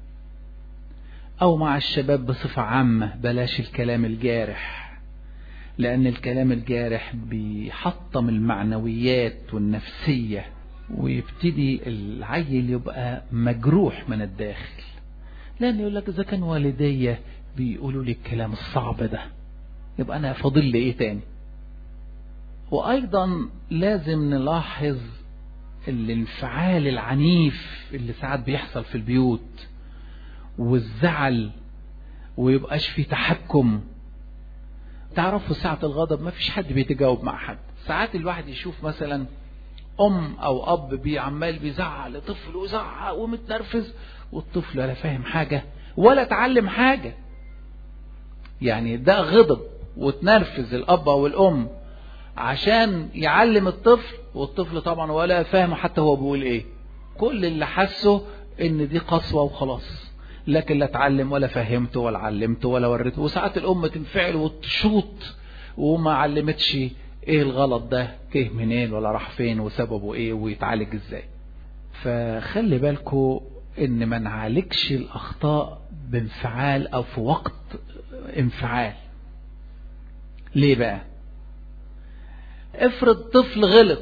أو مع الشباب بصفة عامة بلاش الكلام الجارح لأن الكلام الجارح بيحطم المعنويات والنفسية ويبتدي العيل يبقى مجروح من الداخل لأن يقول لك إذا كان والدية بيقولوا لي الكلام الصعب ده يبقى أنا فاضل لي إيه تاني وأيضا لازم نلاحظ الانفعال العنيف اللي ساعات بيحصل في البيوت والزعل ويبقاش في تحكم تعرفوا ساعة الغضب ما فيش حد بيتجاوب مع حد ساعات الواحد يشوف مثلا ام او اب بي عمال بيزعق لطفل ويزعق ومتنرفز والطفل ولا فاهم حاجة ولا اتعلم حاجة يعني ده غضب وتنرفز الاب او الام عشان يعلم الطفل والطفل طبعا ولا فاهم حتى هو بيقول ايه كل اللي حسه ان دي قسوة وخلاص لكن لا اتعلم ولا فهمته ولا علمته ولا وريته وساعات الام تنفعل وتشوط وما علمتش ايه الغلط ده جه منين ولا راح فين وسببه ايه ويتعالج ازاي فخلي بالكو ان ما نعالجش الاخطاء بانفعال او في وقت انفعال ليه بقى افرض طفل غلط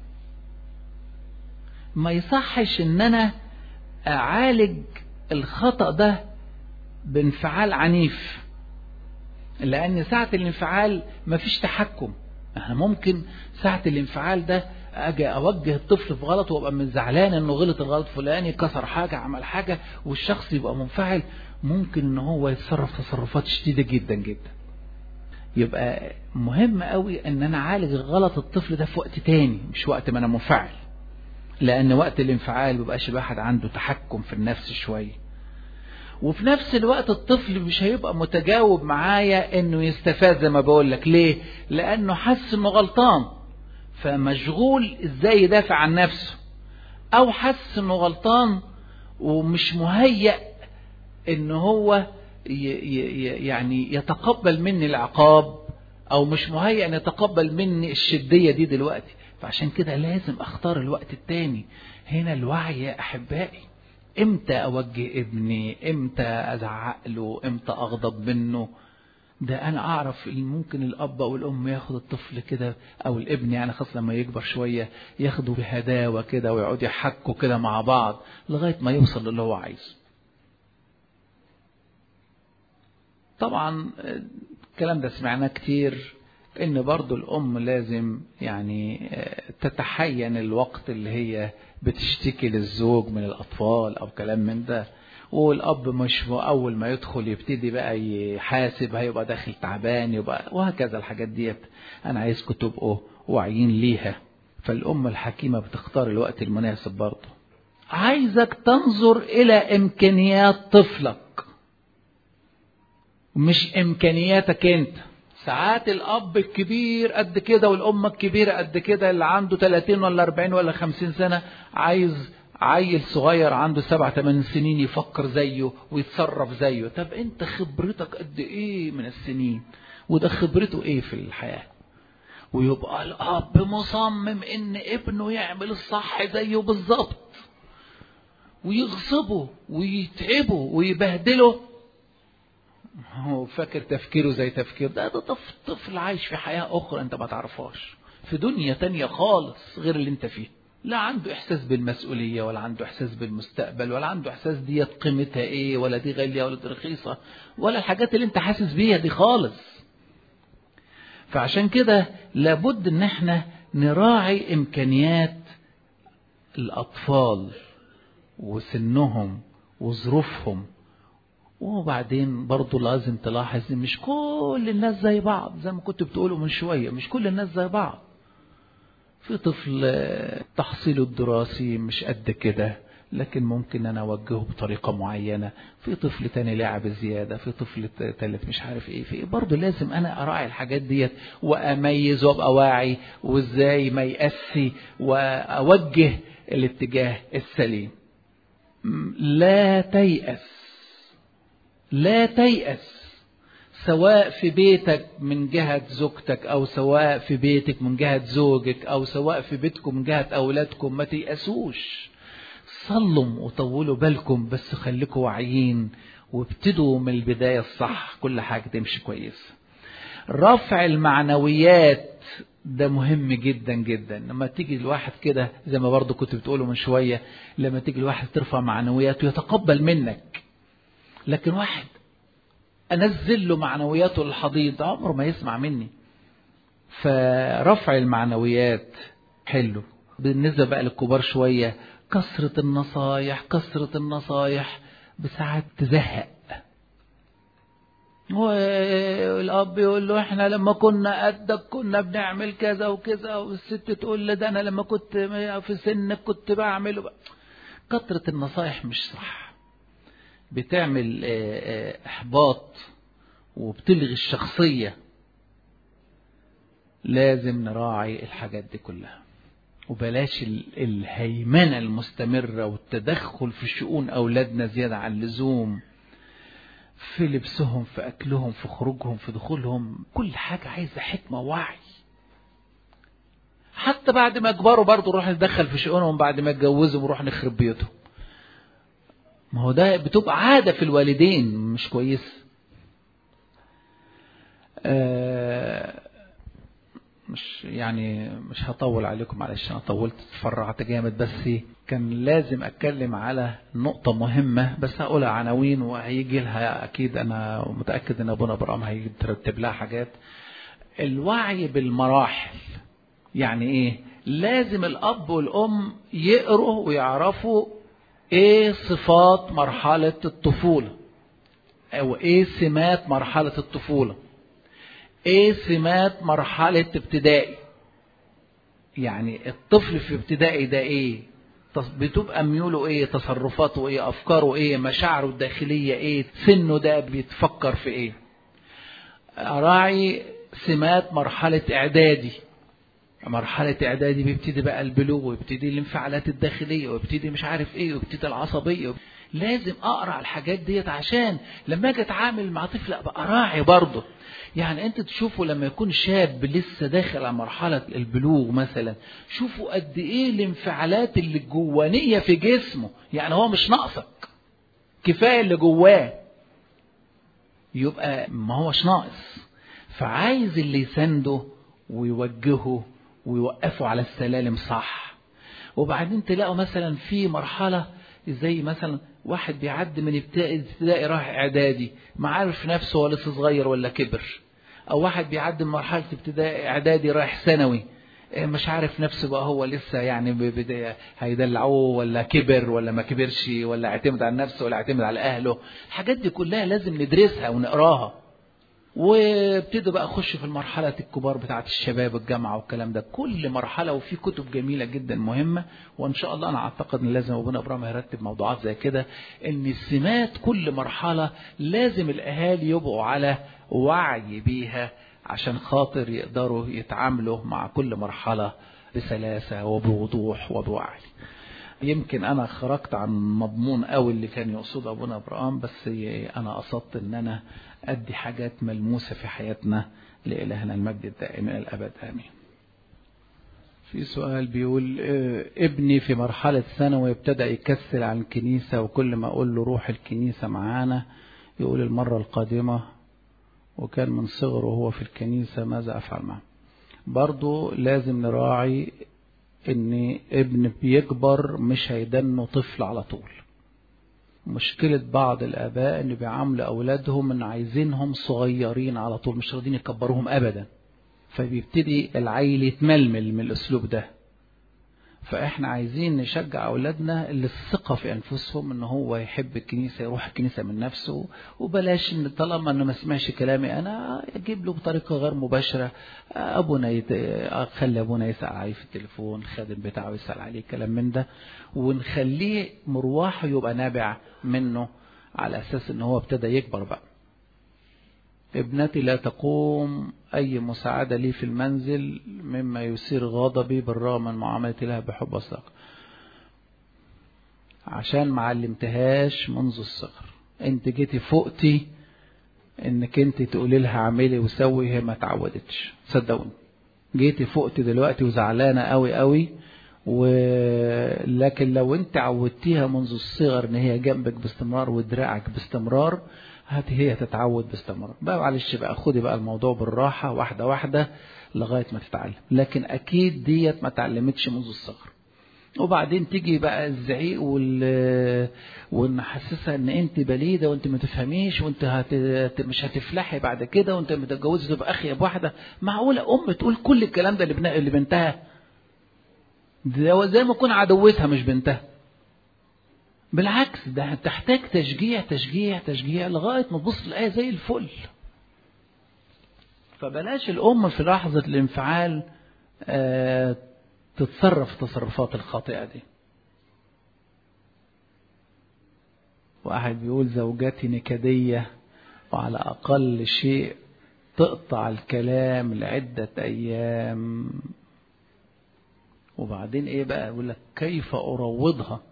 ما يصحش ان انا اعالج الخطأ ده بانفعال عنيف لان ساعة الانفعال مفيش تحكم انا ممكن ساعة الانفعال ده اجي اوجه الطفل في غلط وابقى من زعلان انه غلط الغلط فلاني كسر حاجة عمل حاجة والشخص يبقى منفعل ممكن ان هو يتصرف تصرفات شديدة جدا جدا يبقى مهم قوي ان انا اعالج غلط الطفل ده في وقت تاني مش وقت ما انا منفعل لان وقت الانفعال مبقاش الواحد عنده تحكم في النفس شوية وفي نفس الوقت الطفل مش هيبقى متجاوب معايا انه يستفاد زي ما بقول لك ليه لانه حس انه غلطان فمشغول ازاي يدافع عن نفسه او حس انه غلطان ومش مهيأ ان هو يعني يتقبل مني العقاب او مش مهيأ ان يتقبل مني الشدية دي دلوقتي فعشان كده لازم اختار الوقت التاني هنا الوعي يا احبائي امتى اوجه ابني امتى ازعق له امتى اغضب منه ده انا اعرف ان ممكن الاب او الام ياخد الطفل كده او الابن يعني خاصة لما يكبر شوية ياخده بهداوة كده ويقعدوا يحكوا كده مع بعض لغاية ما يوصل للي هو عايزه طبعا الكلام ده سمعناه كتير ان برضو الام لازم يعني تتحين الوقت اللي هي بتشتكي للزوج من الاطفال او كلام من ده والاب مش اول ما يدخل يبتدي بقى يحاسب هيبقى داخل تعبان يبقى وهكذا الحاجات ديت انا عايزكم تبقوا واعيين ليها فالام الحكيمه بتختار الوقت المناسب برضه عايزك تنظر الى امكانيات طفلك مش امكانياتك انت ساعات الاب الكبير قد كده والام الكبيره قد كده اللي عنده 30 ولا 40 ولا 50 سنه عايز عيل صغير عنده سبع ثمان سنين يفكر زيه ويتصرف زيه طب انت خبرتك قد ايه من السنين وده خبرته ايه في الحياه ويبقى الاب مصمم ان ابنه يعمل الصح زيه بالظبط ويغصبه ويتعبه ويبهدله هو فاكر تفكيره زي تفكير ده ده طفل, طفل عايش في حياة أخرى أنت ما تعرفهاش في دنيا تانية خالص غير اللي أنت فيه لا عنده إحساس بالمسؤولية ولا عنده إحساس بالمستقبل ولا عنده إحساس ديت قيمتها إيه ولا دي غالية ولا دي رخيصة ولا الحاجات اللي أنت حاسس بيها دي خالص فعشان كده لابد إن احنا نراعي إمكانيات الأطفال وسنهم وظروفهم وبعدين برضه لازم تلاحظ ان مش كل الناس زي بعض زي ما كنت بتقولوا من شوية مش كل الناس زي بعض في طفل تحصيله الدراسي مش قد كده لكن ممكن انا اوجهه بطريقة معينة في طفل تاني لعب زيادة في طفل تالت مش عارف ايه في برضه لازم انا اراعي الحاجات ديت واميز وابقى واعي وازاي ما يأسي واوجه الاتجاه السليم لا تيأس لا تيأس سواء في بيتك من جهة زوجتك أو سواء في بيتك من جهة زوجك أو سواء في بيتكم من جهة أولادكم ما تيأسوش صلوا وطولوا بالكم بس خليكم واعيين وابتدوا من البداية الصح كل حاجة تمشي كويس رفع المعنويات ده مهم جدا جدا لما تيجي الواحد كده زي ما برضو كنت بتقوله من شوية لما تيجي الواحد ترفع معنوياته يتقبل منك لكن واحد انزل له معنوياته للحضيض عمره ما يسمع مني فرفع المعنويات حلو بالنسبة بقى للكبار شوية كثرة النصايح كثرة النصايح بساعات تزهق والاب يقول له احنا لما كنا قدك كنا بنعمل كذا وكذا والست تقول له ده انا لما كنت في سنك كنت بعمل كثرة النصايح مش صح بتعمل احباط وبتلغي الشخصية لازم نراعي الحاجات دي كلها وبلاش الهيمنة المستمرة والتدخل في شؤون أولادنا زيادة عن اللزوم في لبسهم في أكلهم في خروجهم في دخولهم كل حاجة عايزة حكمة ووعي حتى بعد ما كبروا برضه نروح نتدخل في شؤونهم بعد ما اتجوزوا ونروح نخرب بيوتهم ما هو ده بتبقى عادة في الوالدين مش كويس آه مش يعني مش هطول عليكم معلش انا طولت اتفرعت جامد بس كان لازم اتكلم على نقطة مهمة بس هقولها عناوين وهيجي لها اكيد انا متأكد ان ابونا ابراهيم هيترتب لها حاجات الوعي بالمراحل يعني ايه لازم الاب والام يقروا ويعرفوا ايه صفات مرحلة الطفولة او ايه سمات مرحلة الطفولة ايه سمات مرحلة ابتدائي يعني الطفل في ابتدائي ده ايه بتبقى ميوله ايه تصرفاته ايه افكاره ايه مشاعره الداخلية ايه سنه ده بيتفكر في ايه اراعي سمات مرحلة اعدادي مرحلة اعدادي بيبتدي بقى البلوغ ويبتدي الانفعالات الداخلية ويبتدي مش عارف ايه ويبتدي العصبية لازم اقرا الحاجات ديت عشان لما اجي اتعامل مع طفل ابقى راعي برضه يعني انت تشوفوا لما يكون شاب لسه داخل على مرحلة البلوغ مثلا شوفوا قد ايه الانفعالات اللي الجوانية في جسمه يعني هو مش ناقصك كفاية اللي جواه يبقى ما هوش ناقص فعايز اللي يسنده ويوجهه ويوقفه على السلالم صح وبعدين تلاقوا مثلا في مرحلة زي مثلا واحد بيعدي من ابتدائي رايح اعدادي ما عارف نفسه هو لسه صغير ولا كبر او واحد بيعدي من مرحله ابتدائي اعدادي رايح ثانوي مش عارف نفسه بقى هو لسه يعني بداية هيدلعوه ولا كبر ولا ما كبرش ولا اعتمد على نفسه ولا اعتمد على اهله الحاجات دي كلها لازم ندرسها ونقراها وابتدوا بقى اخش في المرحلة الكبار بتاعة الشباب الجامعة والكلام ده كل مرحلة وفي كتب جميلة جدا مهمة وان شاء الله انا اعتقد ان لازم ابونا ابراهيم هيرتب موضوعات زي كده ان السمات كل مرحلة لازم الاهالي يبقوا على وعي بيها عشان خاطر يقدروا يتعاملوا مع كل مرحلة بسلاسة وبوضوح وبوعي يمكن انا خرجت عن مضمون قوي اللي كان يقصده ابونا ابراهيم بس انا قصدت ان انا ادي حاجات ملموسة في حياتنا لإلهنا المجد الدائم إلى الأبد آمين في سؤال بيقول ابني في مرحلة ثانوي ابتدى يكسل عن الكنيسة وكل ما أقول له روح الكنيسة معانا يقول المرة القادمة وكان من صغره هو في الكنيسة ماذا أفعل معه برضو لازم نراعي ان ابن بيكبر مش هيدنه طفل على طول مشكلة بعض الآباء إن بيعاملوا أولادهم إن عايزينهم صغيرين على طول مش راضيين يكبروهم أبدا فبيبتدي العيل يتململ من الأسلوب ده فإحنا عايزين نشجع أولادنا اللي الثقة في أنفسهم إن هو يحب الكنيسة يروح الكنيسة من نفسه وبلاش إن طالما إنه ما سمعش كلامي أنا أجيب له بطريقة غير مباشرة أبونا يت... أخلي أبونا يسأل عليه في التليفون الخادم بتاعه يسأل عليه كلام من ده ونخليه مروحه يبقى نابع منه على أساس إن هو ابتدى يكبر بقى ابنتي لا تقوم أي مساعدة لي في المنزل مما يثير غضبي بالرغم من معاملتي لها بحب وصدق عشان ما علمتهاش منذ الصغر انت جيتي فوقتي انك انت تقولي لها اعملي وسوي هي ما تعودتش صدقوني جيتي فوقتي دلوقتي وزعلانه قوي قوي ولكن لو انت عودتيها منذ الصغر ان هي جنبك باستمرار ودراعك باستمرار هاتي هي تتعود باستمرار بقى معلش بقى خدي بقى الموضوع بالراحة واحدة واحدة لغاية ما تتعلم لكن أكيد ديت ما تعلمتش منذ الصغر وبعدين تيجي بقى الزعيق وال ونحسسها ان انت بليده وانت ما تفهميش وانت هت... مش هتفلحي بعد كده وانت متجوزه تبقى اخي بواحده معقوله ام تقول كل الكلام ده لبن... لبنتها ده زي ما تكون عدوتها مش بنتها بالعكس ده تحتاج تشجيع تشجيع تشجيع لغاية ما تبص الآية زي الفل فبلاش الأم في لحظة الانفعال آه تتصرف التصرفات الخاطئة دي واحد بيقول زوجتي نكدية وعلى أقل شيء تقطع الكلام لعدة أيام وبعدين إيه بقى يقول لك كيف أروضها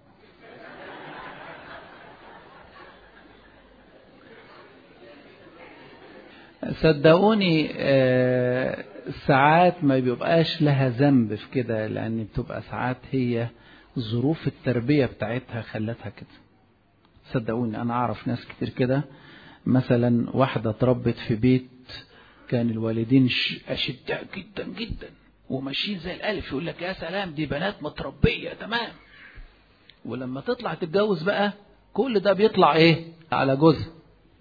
صدقوني آه ساعات ما بيبقاش لها ذنب في كده لأن بتبقى ساعات هي ظروف التربية بتاعتها خلتها كده صدقوني أنا أعرف ناس كتير كده مثلا واحدة اتربت في بيت كان الوالدين أشداء جدا جدا وماشيين زي الألف يقول لك يا سلام دي بنات متربية تمام ولما تطلع تتجوز بقى كل ده بيطلع ايه على جوزها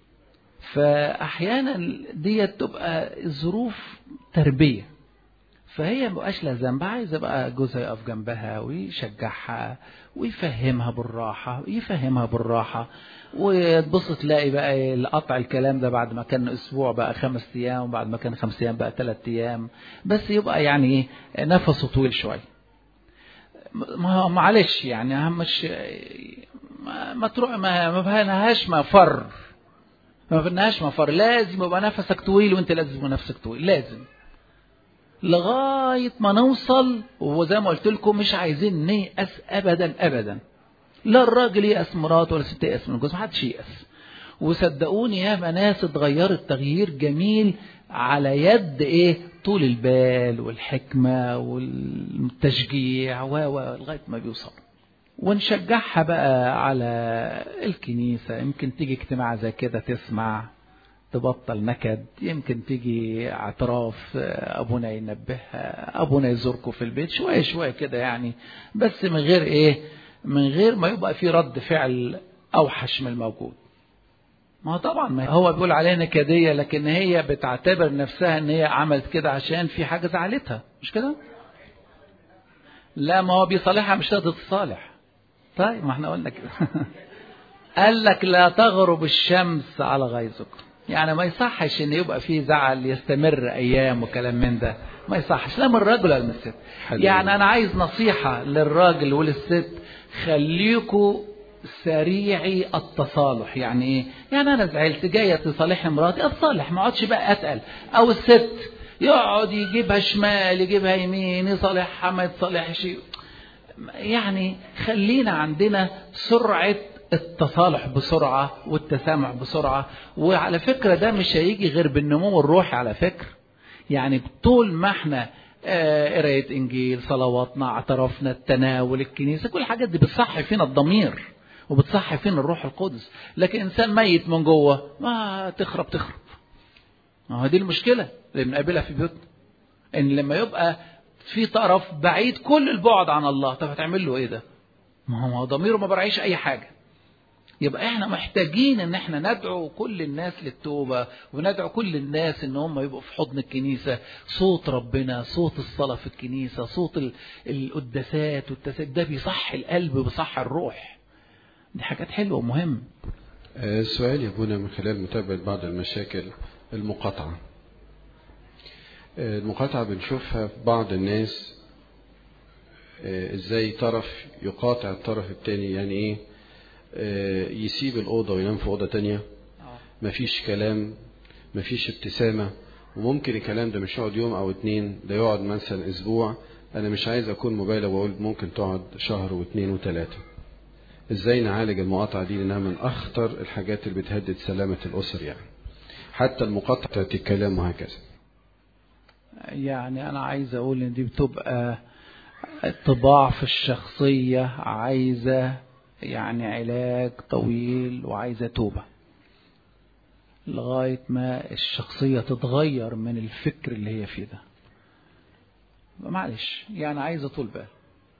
فأحيانا ديت تبقى الظروف تربية فهي مبقاش لها ذنب عايزة بقى جوزها يقف جنبها ويشجعها ويفهمها بالراحة يفهمها بالراحة وتبص تلاقي بقى القطع الكلام ده بعد ما كان اسبوع بقى خمس ايام وبعد ما كان خمس ايام بقى ثلاث ايام بس يبقى يعني نفسه طويل شويه ما معلش يعني مش ما, ما تروح ما ما فيهاش مفر ما فيهاش مفر لازم يبقى نفسك طويل وانت لازم نفسك طويل لازم لغايه ما نوصل وزي ما قلت لكم مش عايزين نيأس ابدا ابدا لا الراجل يأس مراته ولا الست يأس من الجوز محدش يأس وصدقوني يا ناس اتغيرت تغيير جميل على يد ايه طول البال والحكمة والتشجيع و لغاية ما بيوصل ونشجعها بقى على الكنيسة يمكن تيجي اجتماع زي كده تسمع تبطل نكد يمكن تيجي اعتراف ابونا ينبهها ابونا يزوركم في البيت شوية شوية كده يعني بس من غير ايه من غير ما يبقى في رد فعل اوحش من الموجود ما هو طبعا ما هو بيقول عليها نكدية لكن هي بتعتبر نفسها ان هي عملت كده عشان في حاجة زعلتها مش كده لا ما هو بيصالحها مش هتقدر تتصالح طيب ما احنا قلنا كده قال لك لا تغرب الشمس على غيظك يعني ما يصحش ان يبقى في زعل يستمر ايام وكلام من ده ما يصحش لا من الراجل ولا من الست يعني انا عايز نصيحة للراجل وللست خليكوا سريعي التصالح يعني ايه يعني انا زعلت جايه تصالحني مراتي اتصالح ما اقعدش بقى اتقل او الست يقعد يجيبها شمال يجيبها يمين يصالحها ما يتصالحش يعني خلينا عندنا سرعه التصالح بسرعه والتسامح بسرعه وعلى فكره ده مش هيجي غير بالنمو الروحي على فكره يعني طول ما احنا قرايه انجيل صلواتنا اعترافنا التناول الكنيسه كل الحاجات دي بتصحي فينا الضمير وبتصحي فينا الروح القدس لكن انسان ميت من جوه ما تخرب تخرب ما هو دي المشكله اللي بنقابلها في بيوتنا ان لما يبقى في طرف بعيد كل البعد عن الله طب هتعمل له ايه ده ما هو ضميره ما برعيش اي حاجه يبقى احنا محتاجين ان احنا ندعو كل الناس للتوبة وندعو كل الناس ان هم يبقوا في حضن الكنيسة صوت ربنا صوت الصلاة في الكنيسة صوت القداسات والتسات ده بيصح القلب بيصح الروح دي حاجات حلوة ومهمة السؤال يا ابونا من خلال متابعة بعض المشاكل المقاطعة المقاطعة بنشوفها في بعض الناس ازاي طرف يقاطع الطرف التاني يعني ايه يسيب الأوضة وينام في أوضة تانية مفيش كلام مفيش ابتسامة وممكن الكلام ده مش يقعد يوم أو اتنين ده يقعد مثلا أسبوع أنا مش عايز أكون مبالغ وأقول ممكن تقعد شهر واتنين وتلاتة إزاي نعالج المقاطعة دي لأنها من أخطر الحاجات اللي بتهدد سلامة الأسر يعني حتى المقاطعة الكلام وهكذا يعني أنا عايز أقول إن دي بتبقى طباع في الشخصية عايزة يعني علاج طويل وعايزة توبة لغاية ما الشخصية تتغير من الفكر اللي هي فيه ده معلش يعني عايزة طول بال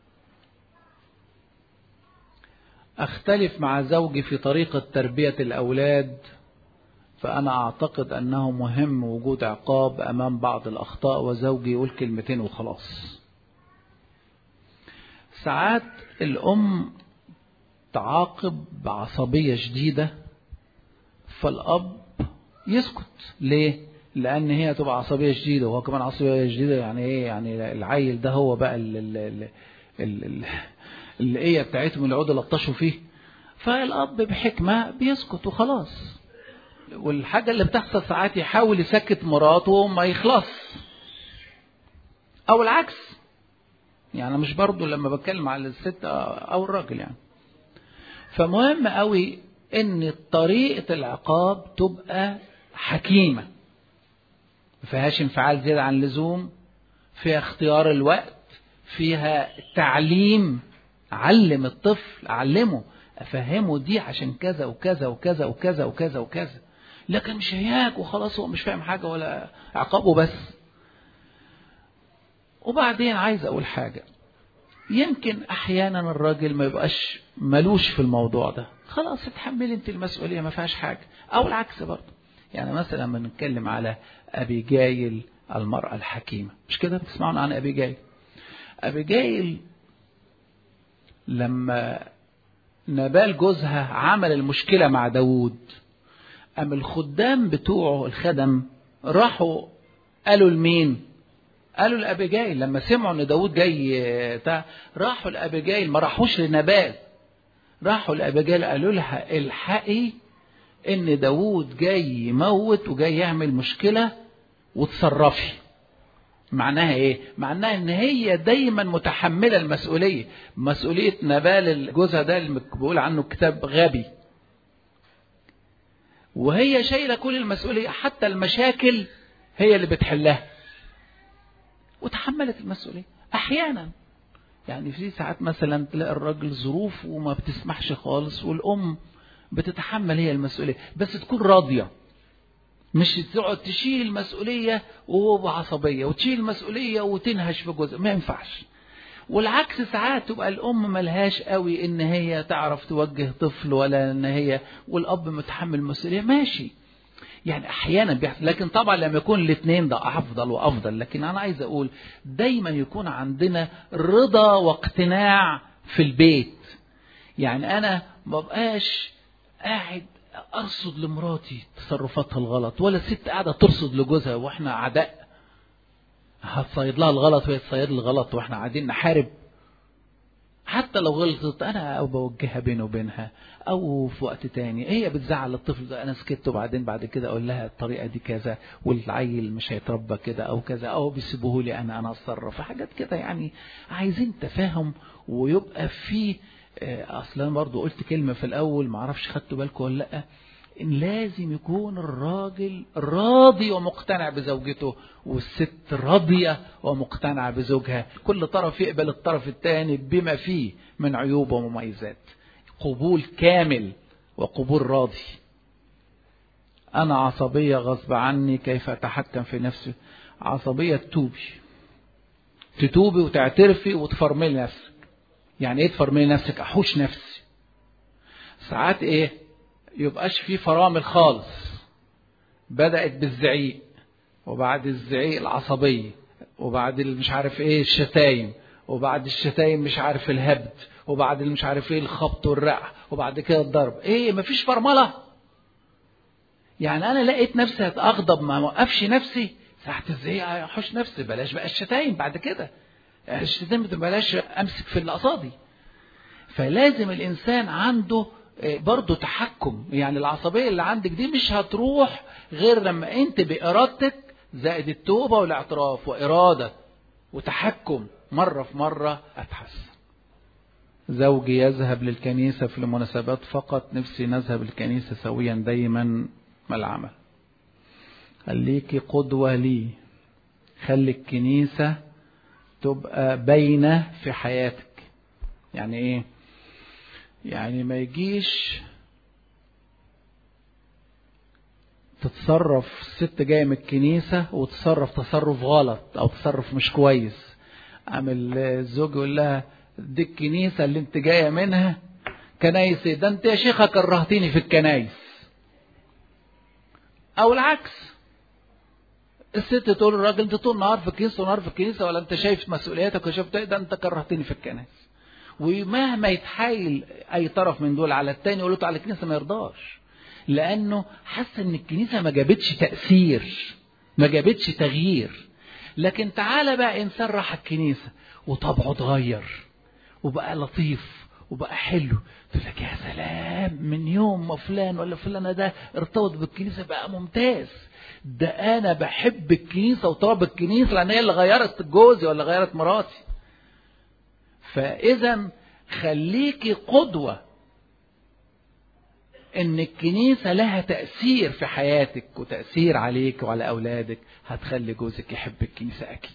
أختلف مع زوجي في طريقة تربية الأولاد فأنا أعتقد أنه مهم وجود عقاب أمام بعض الأخطاء وزوجي يقول كلمتين وخلاص ساعات الأم تعاقب بعصبية شديدة فالأب يسكت ليه؟ لان هي تبقى عصبيه شديده وهو كمان عصبيه شديده يعني ايه يعني العيل ده هو بقى ال ال ال ال ال الايه بتاعتهم اللي يقعدوا يلطشوا فيه فالاب بحكمه بيسكت وخلاص والحاجه اللي بتحصل ساعات يحاول يسكت مراته وما يخلص او العكس يعني مش برضو لما بتكلم على الست او الراجل يعني فمهم قوي ان طريقه العقاب تبقى حكيمه ما فيهاش انفعال زياده عن اللزوم فيها اختيار الوقت فيها تعليم علم الطفل علمه افهمه دي عشان كذا وكذا وكذا وكذا وكذا وكذا لكن مش هياك وخلاص هو مش فاهم حاجه ولا عقابه بس وبعدين عايز اقول حاجه يمكن احيانا الراجل ما يبقاش ملوش في الموضوع ده خلاص اتحملي انت المسؤوليه ما فيهاش حاجه او العكس برضه يعني مثلا لما نتكلم على ابي جايل المراه الحكيمه مش كده بتسمعون عن ابي جايل ابي جايل لما نبال جوزها عمل المشكله مع داوود أم الخدام بتوعه الخدم راحوا قالوا لمين قالوا لأبيجايل لما سمعوا ان داود جاي تا راحوا لأبيجايل ما راحوش لنبال راحوا لأبيجايل قالوا لها الحقي ان داود جاي يموت وجاي يعمل مشكلة وتصرفي معناها ايه معناها ان هي دايما متحملة المسؤولية مسؤولية نبال جوزها ده اللي بيقول عنه كتاب غبي وهي شايله كل المسؤوليه حتى المشاكل هي اللي بتحلها وتحملت المسؤوليه احيانا يعني في ساعات مثلا تلاقي الراجل ظروف وما بتسمحش خالص والام بتتحمل هي المسؤوليه بس تكون راضيه مش تقعد تشيل المسؤوليه وهو بعصبيه وتشيل المسؤوليه وتنهش في جزء ما ينفعش والعكس ساعات تبقى الام ملهاش قوي ان هي تعرف توجه طفل ولا ان هي والاب متحمل مسؤوليه ماشي يعني احيانا بيحصل لكن طبعا لما يكون الاثنين ده افضل وافضل لكن انا عايز اقول دايما يكون عندنا رضا واقتناع في البيت يعني انا ما بقاش قاعد ارصد لمراتي تصرفاتها الغلط ولا الست قاعده ترصد لجوزها واحنا اعداء هتصيد لها الغلط وهي تصيد لي الغلط واحنا قاعدين نحارب حتى لو غلطت انا او بوجهها بيني وبينها او في وقت تاني هي بتزعل الطفل ده انا سكت وبعدين بعد كده اقول لها الطريقه دي كذا والعيل مش هيتربى كده او كذا او بيسيبوه لي انا انا اتصرف حاجات كده يعني عايزين تفاهم ويبقى في اصلا برضو قلت كلمه في الاول معرفش خدتوا بالكم ولا لا إن لازم يكون الراجل راضي ومقتنع بزوجته والست راضية ومقتنعة بزوجها كل طرف يقبل الطرف الثاني بما فيه من عيوب ومميزات قبول كامل وقبول راضي أنا عصبية غصب عني كيف أتحكم في نفسي عصبية تتوبي تتوبي وتعترفي وتفرملي نفسك يعني ايه تفرملي نفسك احوش نفسي ساعات ايه يبقاش في فرامل خالص بدأت بالزعيق وبعد الزعيق العصبية وبعد مش عارف ايه الشتايم وبعد الشتايم مش عارف الهبد وبعد مش عارف ايه الخبط والرقع وبعد كده الضرب ايه مفيش فرملة يعني انا لقيت نفسي هتغضب ما موقفش نفسي ساعة الزعيق احوش نفسي بلاش بقى الشتايم بعد كده الشتايم بلاش امسك في اللي قصادي فلازم الانسان عنده برضه تحكم يعني العصبية اللي عندك دي مش هتروح غير لما انت بإرادتك زائد التوبة والاعتراف وإرادة وتحكم مرة في مرة أتحسن زوجي يذهب للكنيسة في المناسبات فقط نفسي نذهب للكنيسة سويا دايما ما العمل خليكي قدوة لي خلي الكنيسة تبقى باينة في حياتك يعني ايه يعني ما يجيش تتصرف ست جايه من الكنيسه وتصرف تصرف غلط او تصرف مش كويس عامل الزوج يقول لها دي الكنيسه اللي انت جايه منها كنايس ده انت يا شيخه كرهتيني في الكنايس او العكس الست تقول للراجل انت طول النهار في الكنيسه ونهار في الكنيسه ولا انت شايف مسؤولياتك وشايف ده انت كرهتني في الكنايس ومهما يتحايل اي طرف من دول على التاني يقول له على الكنيسه ما يرضاش لانه حس ان الكنيسه ما جابتش تاثير ما جابتش تغيير لكن تعالى بقى انسان راح الكنيسه وطبعه اتغير وبقى لطيف وبقى حلو تقول لك يا سلام من يوم ما فلان ولا فلانة ده ارتبط بالكنيسة بقى ممتاز ده أنا بحب الكنيسة وطلب الكنيسة لأن هي اللي غيرت جوزي ولا غيرت مراتي فإذا خليكي قدوة إن الكنيسة لها تأثير في حياتك وتأثير عليك وعلى أولادك هتخلي جوزك يحب الكنيسة أكيد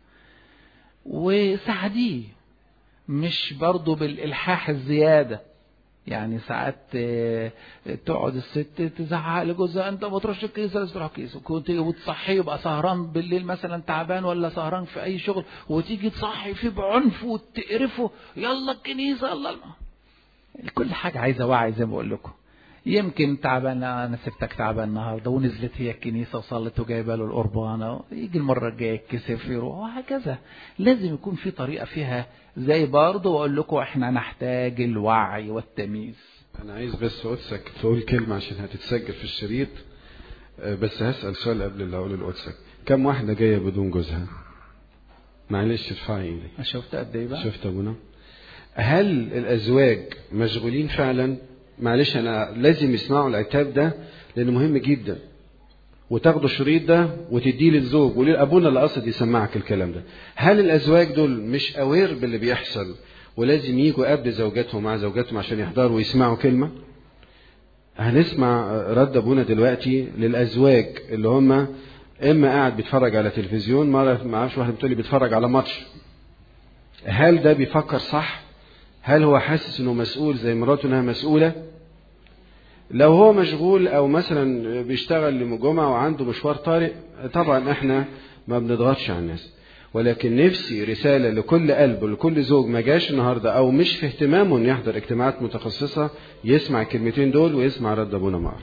وساعديه مش برضه بالإلحاح الزيادة يعني ساعات تقعد الست تزعق لجوزها انت ما تروحش الكنيسه لازم تروح الكنيسه وكنت وتصحيه يبقى سهران بالليل مثلا تعبان ولا سهران في اي شغل وتيجي تصحي فيه بعنف وتقرفه يلا الكنيسه يلا كل حاجه عايزه وعي زي ما بقول لكم يمكن تعبان انا سبتك تعبان النهارده ونزلت هي الكنيسه وصلت وجايبه له القربانه يجي المره الجايه يتكسف يروح وهكذا لازم يكون في طريقه فيها زي برضه واقول لكم احنا نحتاج الوعي والتمييز انا عايز بس قدسك تقول كلمه عشان هتتسجل في الشريط بس هسال سؤال قبل اللي هقوله لقدسك كم واحده جايه بدون جوزها معلش ارفعي ايدك شفت قد ايه بقى شفت ابونا هل الازواج مشغولين فعلا معلش انا لازم يسمعوا العتاب ده لانه مهم جدا وتاخدوا الشريط ده وتديه للزوج ولابونا اللي قصد يسمعك الكلام ده هل الازواج دول مش اوير باللي بيحصل ولازم يجوا قبل زوجاتهم مع زوجاتهم عشان يحضروا ويسمعوا كلمه هنسمع رد ابونا دلوقتي للازواج اللي هم اما قاعد بيتفرج على تلفزيون مره ما اعرفش واحده بتقول لي بيتفرج على ماتش هل ده بيفكر صح هل هو حاسس انه مسؤول زي مراته انها مسؤوله لو هو مشغول او مثلا بيشتغل يوم الجمعه وعنده مشوار طارئ طبعا احنا ما بنضغطش على الناس ولكن نفسي رساله لكل قلب ولكل زوج ما جاش النهارده او مش في اهتمامه انه يحضر اجتماعات متخصصه يسمع الكلمتين دول ويسمع رد ابونا معر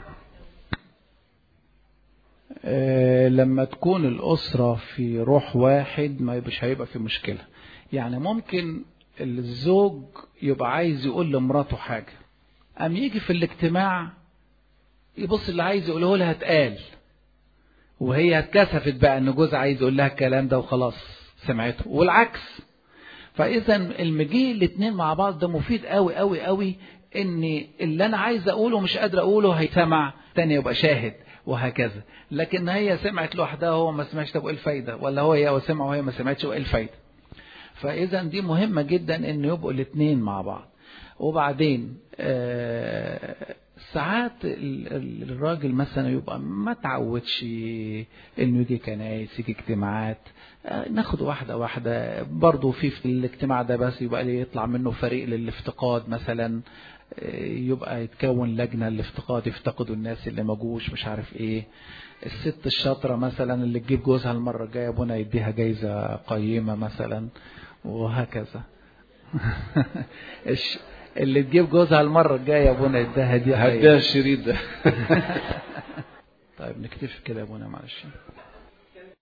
أه لما تكون الأسرة في روح واحد ما مش هيبقى في مشكلة يعني ممكن الزوج يبقى عايز يقول لمراته حاجة قام يجي في الاجتماع يبص اللي عايز يقوله لها اتقال وهي اتكسفت بقى ان جوزها عايز يقول لها الكلام ده وخلاص سمعته والعكس فاذا المجيء الاثنين مع بعض ده مفيد قوي قوي قوي ان اللي انا عايز اقوله مش قادر اقوله هيسمع تاني يبقى شاهد وهكذا لكن هي سمعت لوحدها وهو ما سمعش طب ايه الفايده ولا هو هي سمع وهي ما سمعتش وايه الفايده فاذا دي مهمه جدا ان يبقوا الاثنين مع بعض وبعدين آه ساعات الراجل مثلا يبقى ما تعودش انه يجي كنايس يجي اجتماعات آه ناخد واحده واحده برضه في في الاجتماع ده بس يبقى يطلع منه فريق للافتقاد مثلا آه يبقى يتكون لجنه للافتقاد يفتقدوا الناس اللي ما جوش مش عارف ايه الست الشاطره مثلا اللي تجيب جوزها المره الجايه ابونا يديها جايزه قيمه مثلا وهكذا اللي تجيب جوزها المرة الجاية يا ابونا اداها دي هديها الشريط ده طيب نكتفي كده يا ابونا معلش